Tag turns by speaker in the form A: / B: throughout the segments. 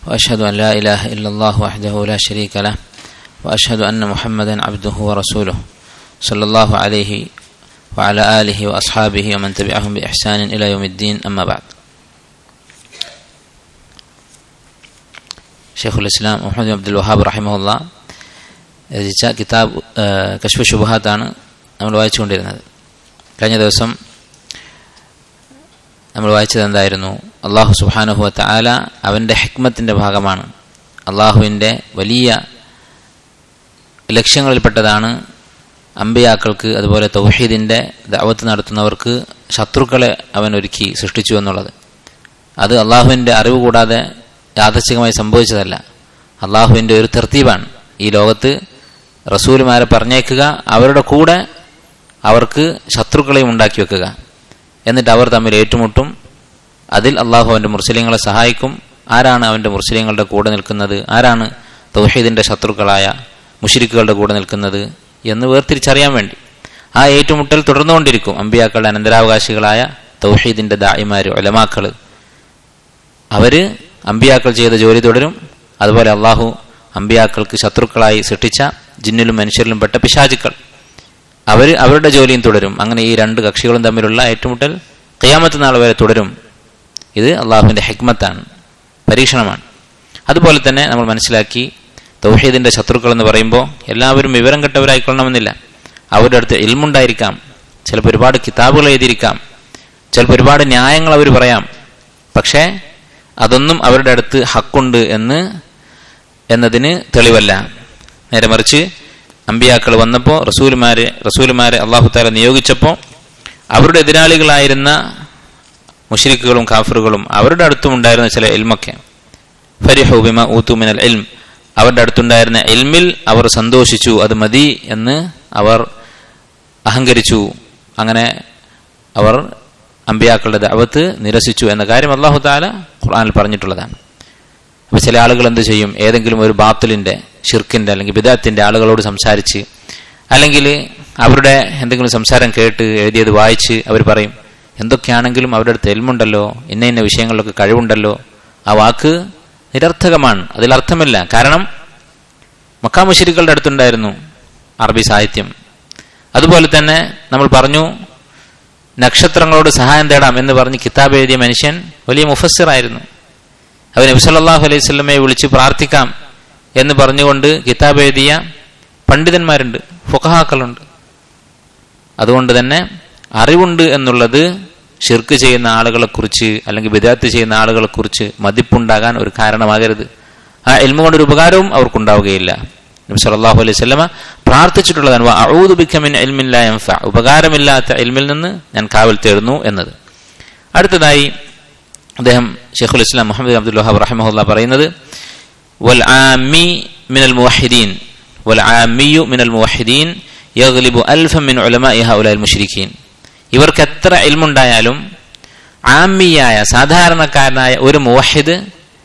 A: واشهد ان لا اله الا الله وحده لا شريك له واشهد ان محمدا عبده ورسوله صلى الله عليه وعلى اله واصحابه ومن تبعهم باحسان الى يوم الدين اما بعد ഷെയ്ഖുൽ ഇസ്ലാം മുഹമ്മദ് അബ്ദുൽ വഹാബ് റഹിമുല്ല രചിച്ച കിതാബ് കശ്ഫ് ഷുബഹാത്താണ് നമ്മൾ വായിച്ചുകൊണ്ടിരുന്നത് കഴിഞ്ഞ ദിവസം നമ്മൾ വായിച്ചത് എന്തായിരുന്നു അള്ളാഹു സുബാനുഹുവത്ത ആല അവൻ്റെ ഹെക്മത്തിൻ്റെ ഭാഗമാണ് അള്ളാഹുവിൻ്റെ വലിയ ലക്ഷ്യങ്ങളിൽപ്പെട്ടതാണ് അമ്പിയാക്കൾക്ക് അതുപോലെ തൗഹീദിൻ്റെ ദാവത്ത് നടത്തുന്നവർക്ക് ശത്രുക്കളെ അവൻ ഒരുക്കി സൃഷ്ടിച്ചു എന്നുള്ളത് അത് അള്ളാഹുവിൻ്റെ അറിവ് കൂടാതെ യാദർച്ഛികമായി സംഭവിച്ചതല്ല അള്ളാഹുവിൻ്റെ ഒരു തെർത്തീബാണ് ഈ ലോകത്ത് റസൂലുമാരെ പറഞ്ഞേക്കുക അവരുടെ കൂടെ അവർക്ക് ശത്രുക്കളെയും ഉണ്ടാക്കി വെക്കുക എന്നിട്ട് അവർ തമ്മിൽ ഏറ്റുമുട്ടും അതിൽ അള്ളാഹു അവൻ്റെ മുസ്ലിങ്ങളെ സഹായിക്കും ആരാണ് അവൻ്റെ മുസ്ലിങ്ങളുടെ കൂടെ നിൽക്കുന്നത് ആരാണ് തൗഹീദിൻ്റെ ശത്രുക്കളായ മുഷിരിക്കുകളുടെ കൂടെ നിൽക്കുന്നത് എന്ന് വേർതിരിച്ചറിയാൻ വേണ്ടി ആ ഏറ്റുമുട്ടൽ തുടർന്നുകൊണ്ടിരിക്കും അമ്പിയാക്കളുടെ അനന്തരാവകാശികളായ തൗഹീദിൻ്റെ ദായിമാർ ഒലമാക്കൾ അവര് അമ്പിയാക്കൾ ചെയ്ത ജോലി തുടരും അതുപോലെ അള്ളാഹു അമ്പിയാക്കൾക്ക് ശത്രുക്കളായി സൃഷ്ടിച്ച ജിന്നിലും മനുഷ്യരിലും പെട്ട പിശാചുക്കൾ അവർ അവരുടെ ജോലിയും തുടരും അങ്ങനെ ഈ രണ്ട് കക്ഷികളും തമ്മിലുള്ള ഏറ്റുമുട്ടൽ കയ്യാമത്ത് നാൾ വരെ തുടരും ഇത് അള്ളാഹുവിൻ്റെ ഹെക്മത്താണ് പരീക്ഷണമാണ് അതുപോലെ തന്നെ നമ്മൾ മനസ്സിലാക്കി തൗഹീദിന്റെ ശത്രുക്കൾ എന്ന് പറയുമ്പോൾ എല്ലാവരും വിവരം കെട്ടവരായിക്കൊള്ളണമെന്നില്ല അവരുടെ അടുത്ത് ഇൽമുണ്ടായിരിക്കാം ചിലപ്പോൾ ഒരുപാട് കിതാബുകൾ എഴുതിയിരിക്കാം ചിലപ്പോൾ ഒരുപാട് ന്യായങ്ങൾ അവർ പറയാം പക്ഷേ അതൊന്നും അവരുടെ അടുത്ത് ഹക്കുണ്ട് എന്ന് എന്നതിന് തെളിവല്ല നേരെ മറിച്ച് അമ്പിയാക്കൾ വന്നപ്പോൾ റസൂലുമാരെ റസൂലുമാരെ അള്ളാഹു താല നിയോഗിച്ചപ്പോൾ അവരുടെ എതിരാളികളായിരുന്ന മുഷരിക്കുകളും കാഫറുകളും അവരുടെ അടുത്തും ഉണ്ടായിരുന്ന ചില എൽമൊക്കെ ഫരിഹുബിമ ഊത്തുമിനൽ എൽം അവരുടെ അടുത്തുണ്ടായിരുന്ന എൽമിൽ അവർ സന്തോഷിച്ചു അത് മതി എന്ന് അവർ അഹങ്കരിച്ചു അങ്ങനെ അവർ അമ്പിയാക്കളുടെ ദാവത്ത് നിരസിച്ചു എന്ന കാര്യം അള്ളാഹു താല ഖുർആനിൽ പറഞ്ഞിട്ടുള്ളതാണ് അപ്പൊ ചില ആളുകൾ എന്ത് ചെയ്യും ഏതെങ്കിലും ഒരു ബാത്തിലിന്റെ ഷിർക്കിന്റെ അല്ലെങ്കിൽ ബിദാത്തിന്റെ ആളുകളോട് സംസാരിച്ച് അല്ലെങ്കിൽ അവരുടെ എന്തെങ്കിലും സംസാരം കേട്ട് എഴുതിയത് വായിച്ച് അവർ പറയും എന്തൊക്കെയാണെങ്കിലും അവരുടെ അടുത്ത് എൽമുണ്ടല്ലോ ഇന്ന ഇന്ന വിഷയങ്ങളിലൊക്കെ കഴിവുണ്ടല്ലോ ആ വാക്ക് നിരർത്ഥകമാണ് അതിൽ അർത്ഥമില്ല കാരണം മക്കാമുശരികളുടെ അടുത്തുണ്ടായിരുന്നു അറബി സാഹിത്യം അതുപോലെ തന്നെ നമ്മൾ പറഞ്ഞു നക്ഷത്രങ്ങളോട് സഹായം തേടാം എന്ന് പറഞ്ഞ് കിതാബ് എഴുതിയ മനുഷ്യൻ വലിയ മുഫസ്സിറായിരുന്നു അവൻ നബ്സല്ലാഹു അലൈഹി സ്വലമയെ വിളിച്ച് പ്രാർത്ഥിക്കാം എന്ന് പറഞ്ഞുകൊണ്ട് കിതാബ് എഴുതിയ പണ്ഡിതന്മാരുണ്ട് ഫുഖഹാക്കളുണ്ട് അതുകൊണ്ട് തന്നെ അറിവുണ്ട് എന്നുള്ളത് ഷിർക്ക് ചെയ്യുന്ന ആളുകളെക്കുറിച്ച് അല്ലെങ്കിൽ വിദ്യാർത്ഥി ചെയ്യുന്ന ആളുകളെക്കുറിച്ച് മതിപ്പുണ്ടാകാൻ ഒരു കാരണമാകരുത് ആ എൽമ കൊണ്ടൊരു ഉപകാരവും അവർക്കുണ്ടാവുകയില്ല നബി സല്ലല്ലാഹു അലൈഹി വസല്ലമ പ്രാർത്ഥിച്ചിട്ടുള്ളതാണ് അഊദു ബിക മിൻ ഇൽമിൻ ലാ യൻഫ ഉപകാരമില്ലാത്ത ഇൽമിൽ നിന്ന് ഞാൻ കാവൽ തേടുന്നു എന്നത് അടുത്തതായി അദ്ദേഹം ഷെയ്ഖുൽ ഇസ്ലാം മുഹമ്മദ് അബ്ദുൽ വഹാബ് റഹിമഹുല്ല പറയുന്നത് വൽ ആമി മിനൽ മുവഹിദീൻ വൽ ആമിയു മിനൽ മുവഹിദീൻ യഗ്ലിബു അൽഫൻ മിൻ ഉലമാഇ ഹൗലൽ മുശ്രിക്കീൻ ഇവർക്ക് എത്ര ഇൽമുണ്ടായാലും ആമിയായ സാധാരണക്കാരനായ ഒരു മുവഹിദ്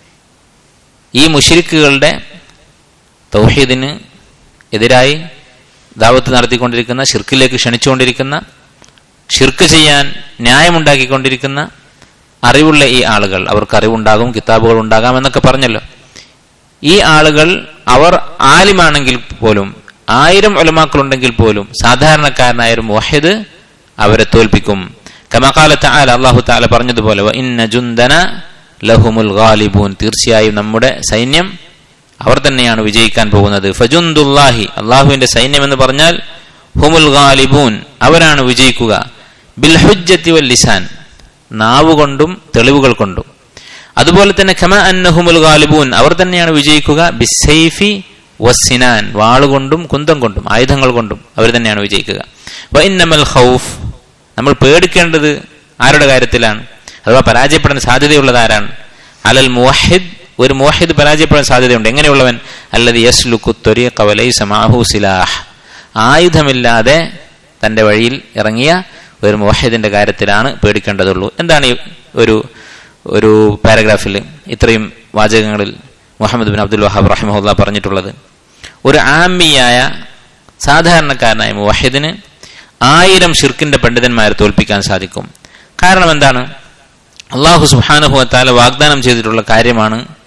A: ഈ മുഷിരിക്കുകളുടെ തൗഹീദിന് എതിരായി ദാവത്ത് നടത്തിക്കൊണ്ടിരിക്കുന്ന ഷിർക്കിലേക്ക് ക്ഷണിച്ചുകൊണ്ടിരിക്കുന്ന ഷിർക്ക് ചെയ്യാൻ ന്യായമുണ്ടാക്കിക്കൊണ്ടിരിക്കുന്ന അറിവുള്ള ഈ ആളുകൾ അവർക്ക് അറിവുണ്ടാകും കിതാബുകൾ ഉണ്ടാകാം എന്നൊക്കെ പറഞ്ഞല്ലോ ഈ ആളുകൾ അവർ ആലിമാണെങ്കിൽ പോലും ആയിരം ഒലമാക്കളുണ്ടെങ്കിൽ പോലും സാധാരണക്കാരനായ ഒരു മുഹിദ് അവരെ തോൽപ്പിക്കും കമകാലത്ത് ആല അള്ളാഹു താല പറഞ്ഞതുപോലെ ഇന്ന ജുന്ദന ലഹുമുൽ ഗാലിബൂൻ തീർച്ചയായും നമ്മുടെ സൈന്യം അവർ തന്നെയാണ് വിജയിക്കാൻ പോകുന്നത് ഫജുന്ദുല്ലാഹി അള്ളാഹുവിന്റെ സൈന്യം എന്ന് പറഞ്ഞാൽ ഹുമുൽ ഗാലിബൂൻ അവരാണ് വിജയിക്കുക ബിൽ ഹുജ്ജത്തി വൽ ലിസാൻ നാവ് കൊണ്ടും തെളിവുകൾ കൊണ്ടും അതുപോലെ തന്നെ ഖമ അന്നഹുമുൽ ഗാലിബൂൻ അവർ തന്നെയാണ് വിജയിക്കുക ബിസൈഫി വസിനാൻ വാളുകൊണ്ടും കുന്തം കൊണ്ടും ആയുധങ്ങൾ കൊണ്ടും അവർ തന്നെയാണ് വിജയിക്കുക വൈന്നമൽ ഖൗഫ് നമ്മൾ പേടിക്കേണ്ടത് ആരുടെ കാര്യത്തിലാണ് അഥവാ പരാജയപ്പെടാൻ സാധ്യതയുള്ളത് ആരാണ് അലൽ മുവഹിദ് ഒരു മുവഹിദ് പരാജയപ്പെടാൻ സാധ്യതയുണ്ട് എങ്ങനെയുള്ളവൻ അല്ലത് യസ്ലുക്കു ത്വരീഖ വലൈസ മാഹു സിലാഹ് ആയുധമില്ലാതെ തന്റെ വഴിയിൽ ഇറങ്ങിയ ഒരു മുവഹിദിന്റെ കാര്യത്തിലാണ് പേടിക്കേണ്ടതുള്ളൂ എന്താണ് ഈ ഒരു ഒരു പാരഗ്രാഫിൽ ഇത്രയും വാചകങ്ങളിൽ മുഹമ്മദ് ബിൻ അബ്ദുൽ വഹാബ് റഹിമഹുല്ല പറഞ്ഞിട്ടുള്ളത് ഒരു ആമിയായ സാധാരണക്കാരനായ മുവഹിദിന് ആയിരം ഷിർക്കിന്റെ പണ്ഡിതന്മാരെ തോൽപ്പിക്കാൻ സാധിക്കും കാരണം എന്താണ് അള്ളാഹു സുബാനുഭവത്താല വാഗ്ദാനം ചെയ്തിട്ടുള്ള കാര്യമാണ്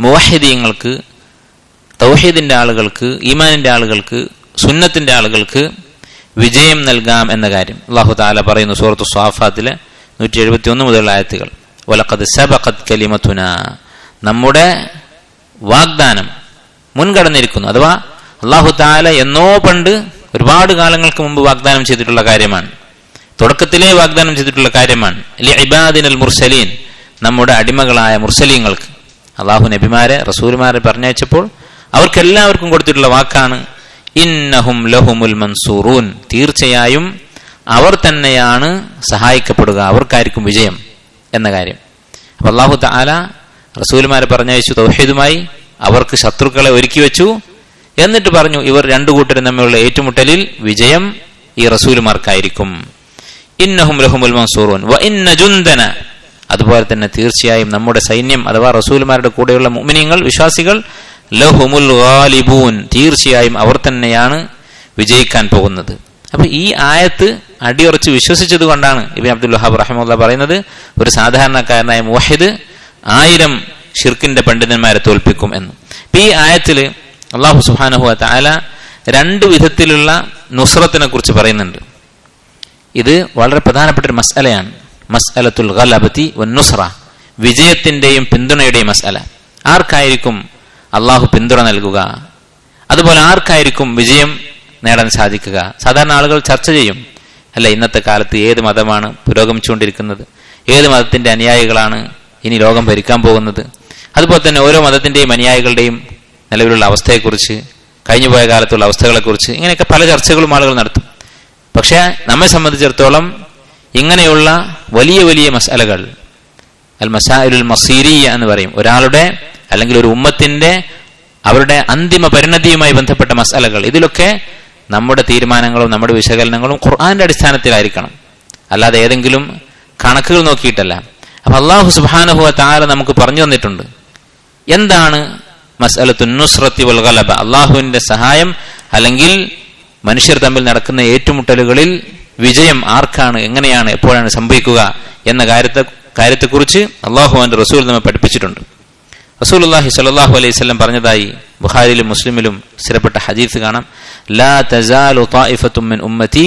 A: മുവഹിദീങ്ങൾക്ക് തൗഹീദിന്റെ ആളുകൾക്ക് ഈമാനിന്റെ ആളുകൾക്ക് സുന്നത്തിന്റെ ആളുകൾക്ക് വിജയം നൽകാം എന്ന കാര്യം അള്ളാഹു താല പറയുന്നു സൂറത്തു സ്വാഫാത്തിലെ നൂറ്റി എഴുപത്തി ഒന്ന് മുതലുള്ള ആയത്തുകൾ വലക്കത് സബഖത് കലിമത്തുന നമ്മുടെ വാഗ്ദാനം മുൻകടന്നിരിക്കുന്നു അഥവാ അള്ളാഹു താല എന്നോ പണ്ട് ഒരുപാട് കാലങ്ങൾക്ക് മുമ്പ് വാഗ്ദാനം ചെയ്തിട്ടുള്ള കാര്യമാണ് തുടക്കത്തിലേ വാഗ്ദാനം ചെയ്തിട്ടുള്ള കാര്യമാണ് ഇബാദിനൽ മുർസലീൻ നമ്മുടെ അടിമകളായ മുർസലീങ്ങൾക്ക് അള്ളാഹു നബിമാരെ റസൂൽമാരെ പറഞ്ഞയച്ചപ്പോൾ അവർക്കെല്ലാവർക്കും കൊടുത്തിട്ടുള്ള വാക്കാണ് ഇന്നഹും ലഹുമുൽ മൻസൂറൂൻ തീർച്ചയായും അവർ തന്നെയാണ് സഹായിക്കപ്പെടുക അവർക്കായിരിക്കും വിജയം എന്ന കാര്യം അപ്പൊ അള്ളാഹു താല റസൂൽമാരെ പറഞ്ഞയച്ചു തൗഹീദുമായി അവർക്ക് ശത്രുക്കളെ ഒരുക്കി വെച്ചു എന്നിട്ട് പറഞ്ഞു ഇവർ രണ്ടു കൂട്ടരും തമ്മിലുള്ള ഏറ്റുമുട്ടലിൽ വിജയം ഈ റസൂലുമാർക്കായിരിക്കും ഇന്നഹും ലഹുമുൽ മൻസൂറൂൻ വ ഇന്ന ജുന്ദന അതുപോലെ തന്നെ തീർച്ചയായും നമ്മുടെ സൈന്യം അഥവാ റസൂലുമാരുടെ കൂടെയുള്ള മുഅ്മിനീങ്ങൾ വിശ്വാസികൾ ലഹുമുൽ ഗാലിബൂൻ തീർച്ചയായും അവർ തന്നെയാണ് വിജയിക്കാൻ പോകുന്നത് അപ്പൊ ഈ ആയത്ത് അടിയുറച്ച് വിശ്വസിച്ചത് കൊണ്ടാണ് ഇബിൻ അബ്ദുൽ വഹാബ് റഹമുല്ല പറയുന്നത് ഒരു സാധാരണക്കാരനായ മുഹിദ് ആയിരം ഷിർക്കിന്റെ പണ്ഡിതന്മാരെ തോൽപ്പിക്കും എന്ന് ഇപ്പൊ ഈ ആയത്തില് അള്ളാഹു സുബാനഹു താല രണ്ട് വിധത്തിലുള്ള നുസ്രത്തിനെ കുറിച്ച് പറയുന്നുണ്ട് ഇത് വളരെ പ്രധാനപ്പെട്ട ഒരു മസ്അലയാണ് മസ്അലത്തുൽ ഗലബത്തി വന്നുസ്ര വിജയത്തിന്റെയും പിന്തുണയുടെയും മസ്അല ആർക്കായിരിക്കും അള്ളാഹു പിന്തുണ നൽകുക അതുപോലെ ആർക്കായിരിക്കും വിജയം നേടാൻ സാധിക്കുക സാധാരണ ആളുകൾ ചർച്ച ചെയ്യും അല്ല ഇന്നത്തെ കാലത്ത് ഏത് മതമാണ് പുരോഗമിച്ചുകൊണ്ടിരിക്കുന്നത് ഏത് മതത്തിന്റെ അനുയായികളാണ് ഇനി ലോകം ഭരിക്കാൻ പോകുന്നത് അതുപോലെ തന്നെ ഓരോ മതത്തിന്റെയും അനുയായികളുടെയും നിലവിലുള്ള അവസ്ഥയെക്കുറിച്ച് കഴിഞ്ഞുപോയ കാലത്തുള്ള അവസ്ഥകളെക്കുറിച്ച് ഇങ്ങനെയൊക്കെ പല ചർച്ചകളും ആളുകൾ നടത്തും പക്ഷേ നമ്മെ സംബന്ധിച്ചിടത്തോളം ഇങ്ങനെയുള്ള വലിയ വലിയ മസാലകൾ അൽ മസാലുൽ മസീരിയ എന്ന് പറയും ഒരാളുടെ അല്ലെങ്കിൽ ഒരു ഉമ്മത്തിന്റെ അവരുടെ അന്തിമ പരിണതിയുമായി ബന്ധപ്പെട്ട മസാലകൾ ഇതിലൊക്കെ നമ്മുടെ തീരുമാനങ്ങളും നമ്മുടെ വിശകലനങ്ങളും ഖുർആന്റെ അടിസ്ഥാനത്തിലായിരിക്കണം അല്ലാതെ ഏതെങ്കിലും കണക്കുകൾ നോക്കിയിട്ടല്ല അപ്പൊ അള്ളാഹു സുബാനുഹുവ താര നമുക്ക് പറഞ്ഞു തന്നിട്ടുണ്ട് എന്താണ് മസലത്തു നുസ്രത്തി വൽ ഗലബ അള്ളാഹുവിന്റെ സഹായം അല്ലെങ്കിൽ മനുഷ്യർ തമ്മിൽ നടക്കുന്ന ഏറ്റുമുട്ടലുകളിൽ വിജയം ആർക്കാണ് എങ്ങനെയാണ് എപ്പോഴാണ് സംഭവിക്കുക എന്ന കാര്യത്തെ കാര്യത്തെക്കുറിച്ച് അള്ളാഹു അവന്റെ റസൂൽ നമ്മെ പഠിപ്പിച്ചിട്ടുണ്ട് റസൂൽ അള്ളാഹി സലാഹു അലൈഹി സ്വലം പറഞ്ഞതായി ബുഖാരിലും മുസ്ലിമിലും സ്ഥിരപ്പെട്ട ഹദീസ് കാണാം ലാ തസാലു മിൻ ഉമ്മത്തി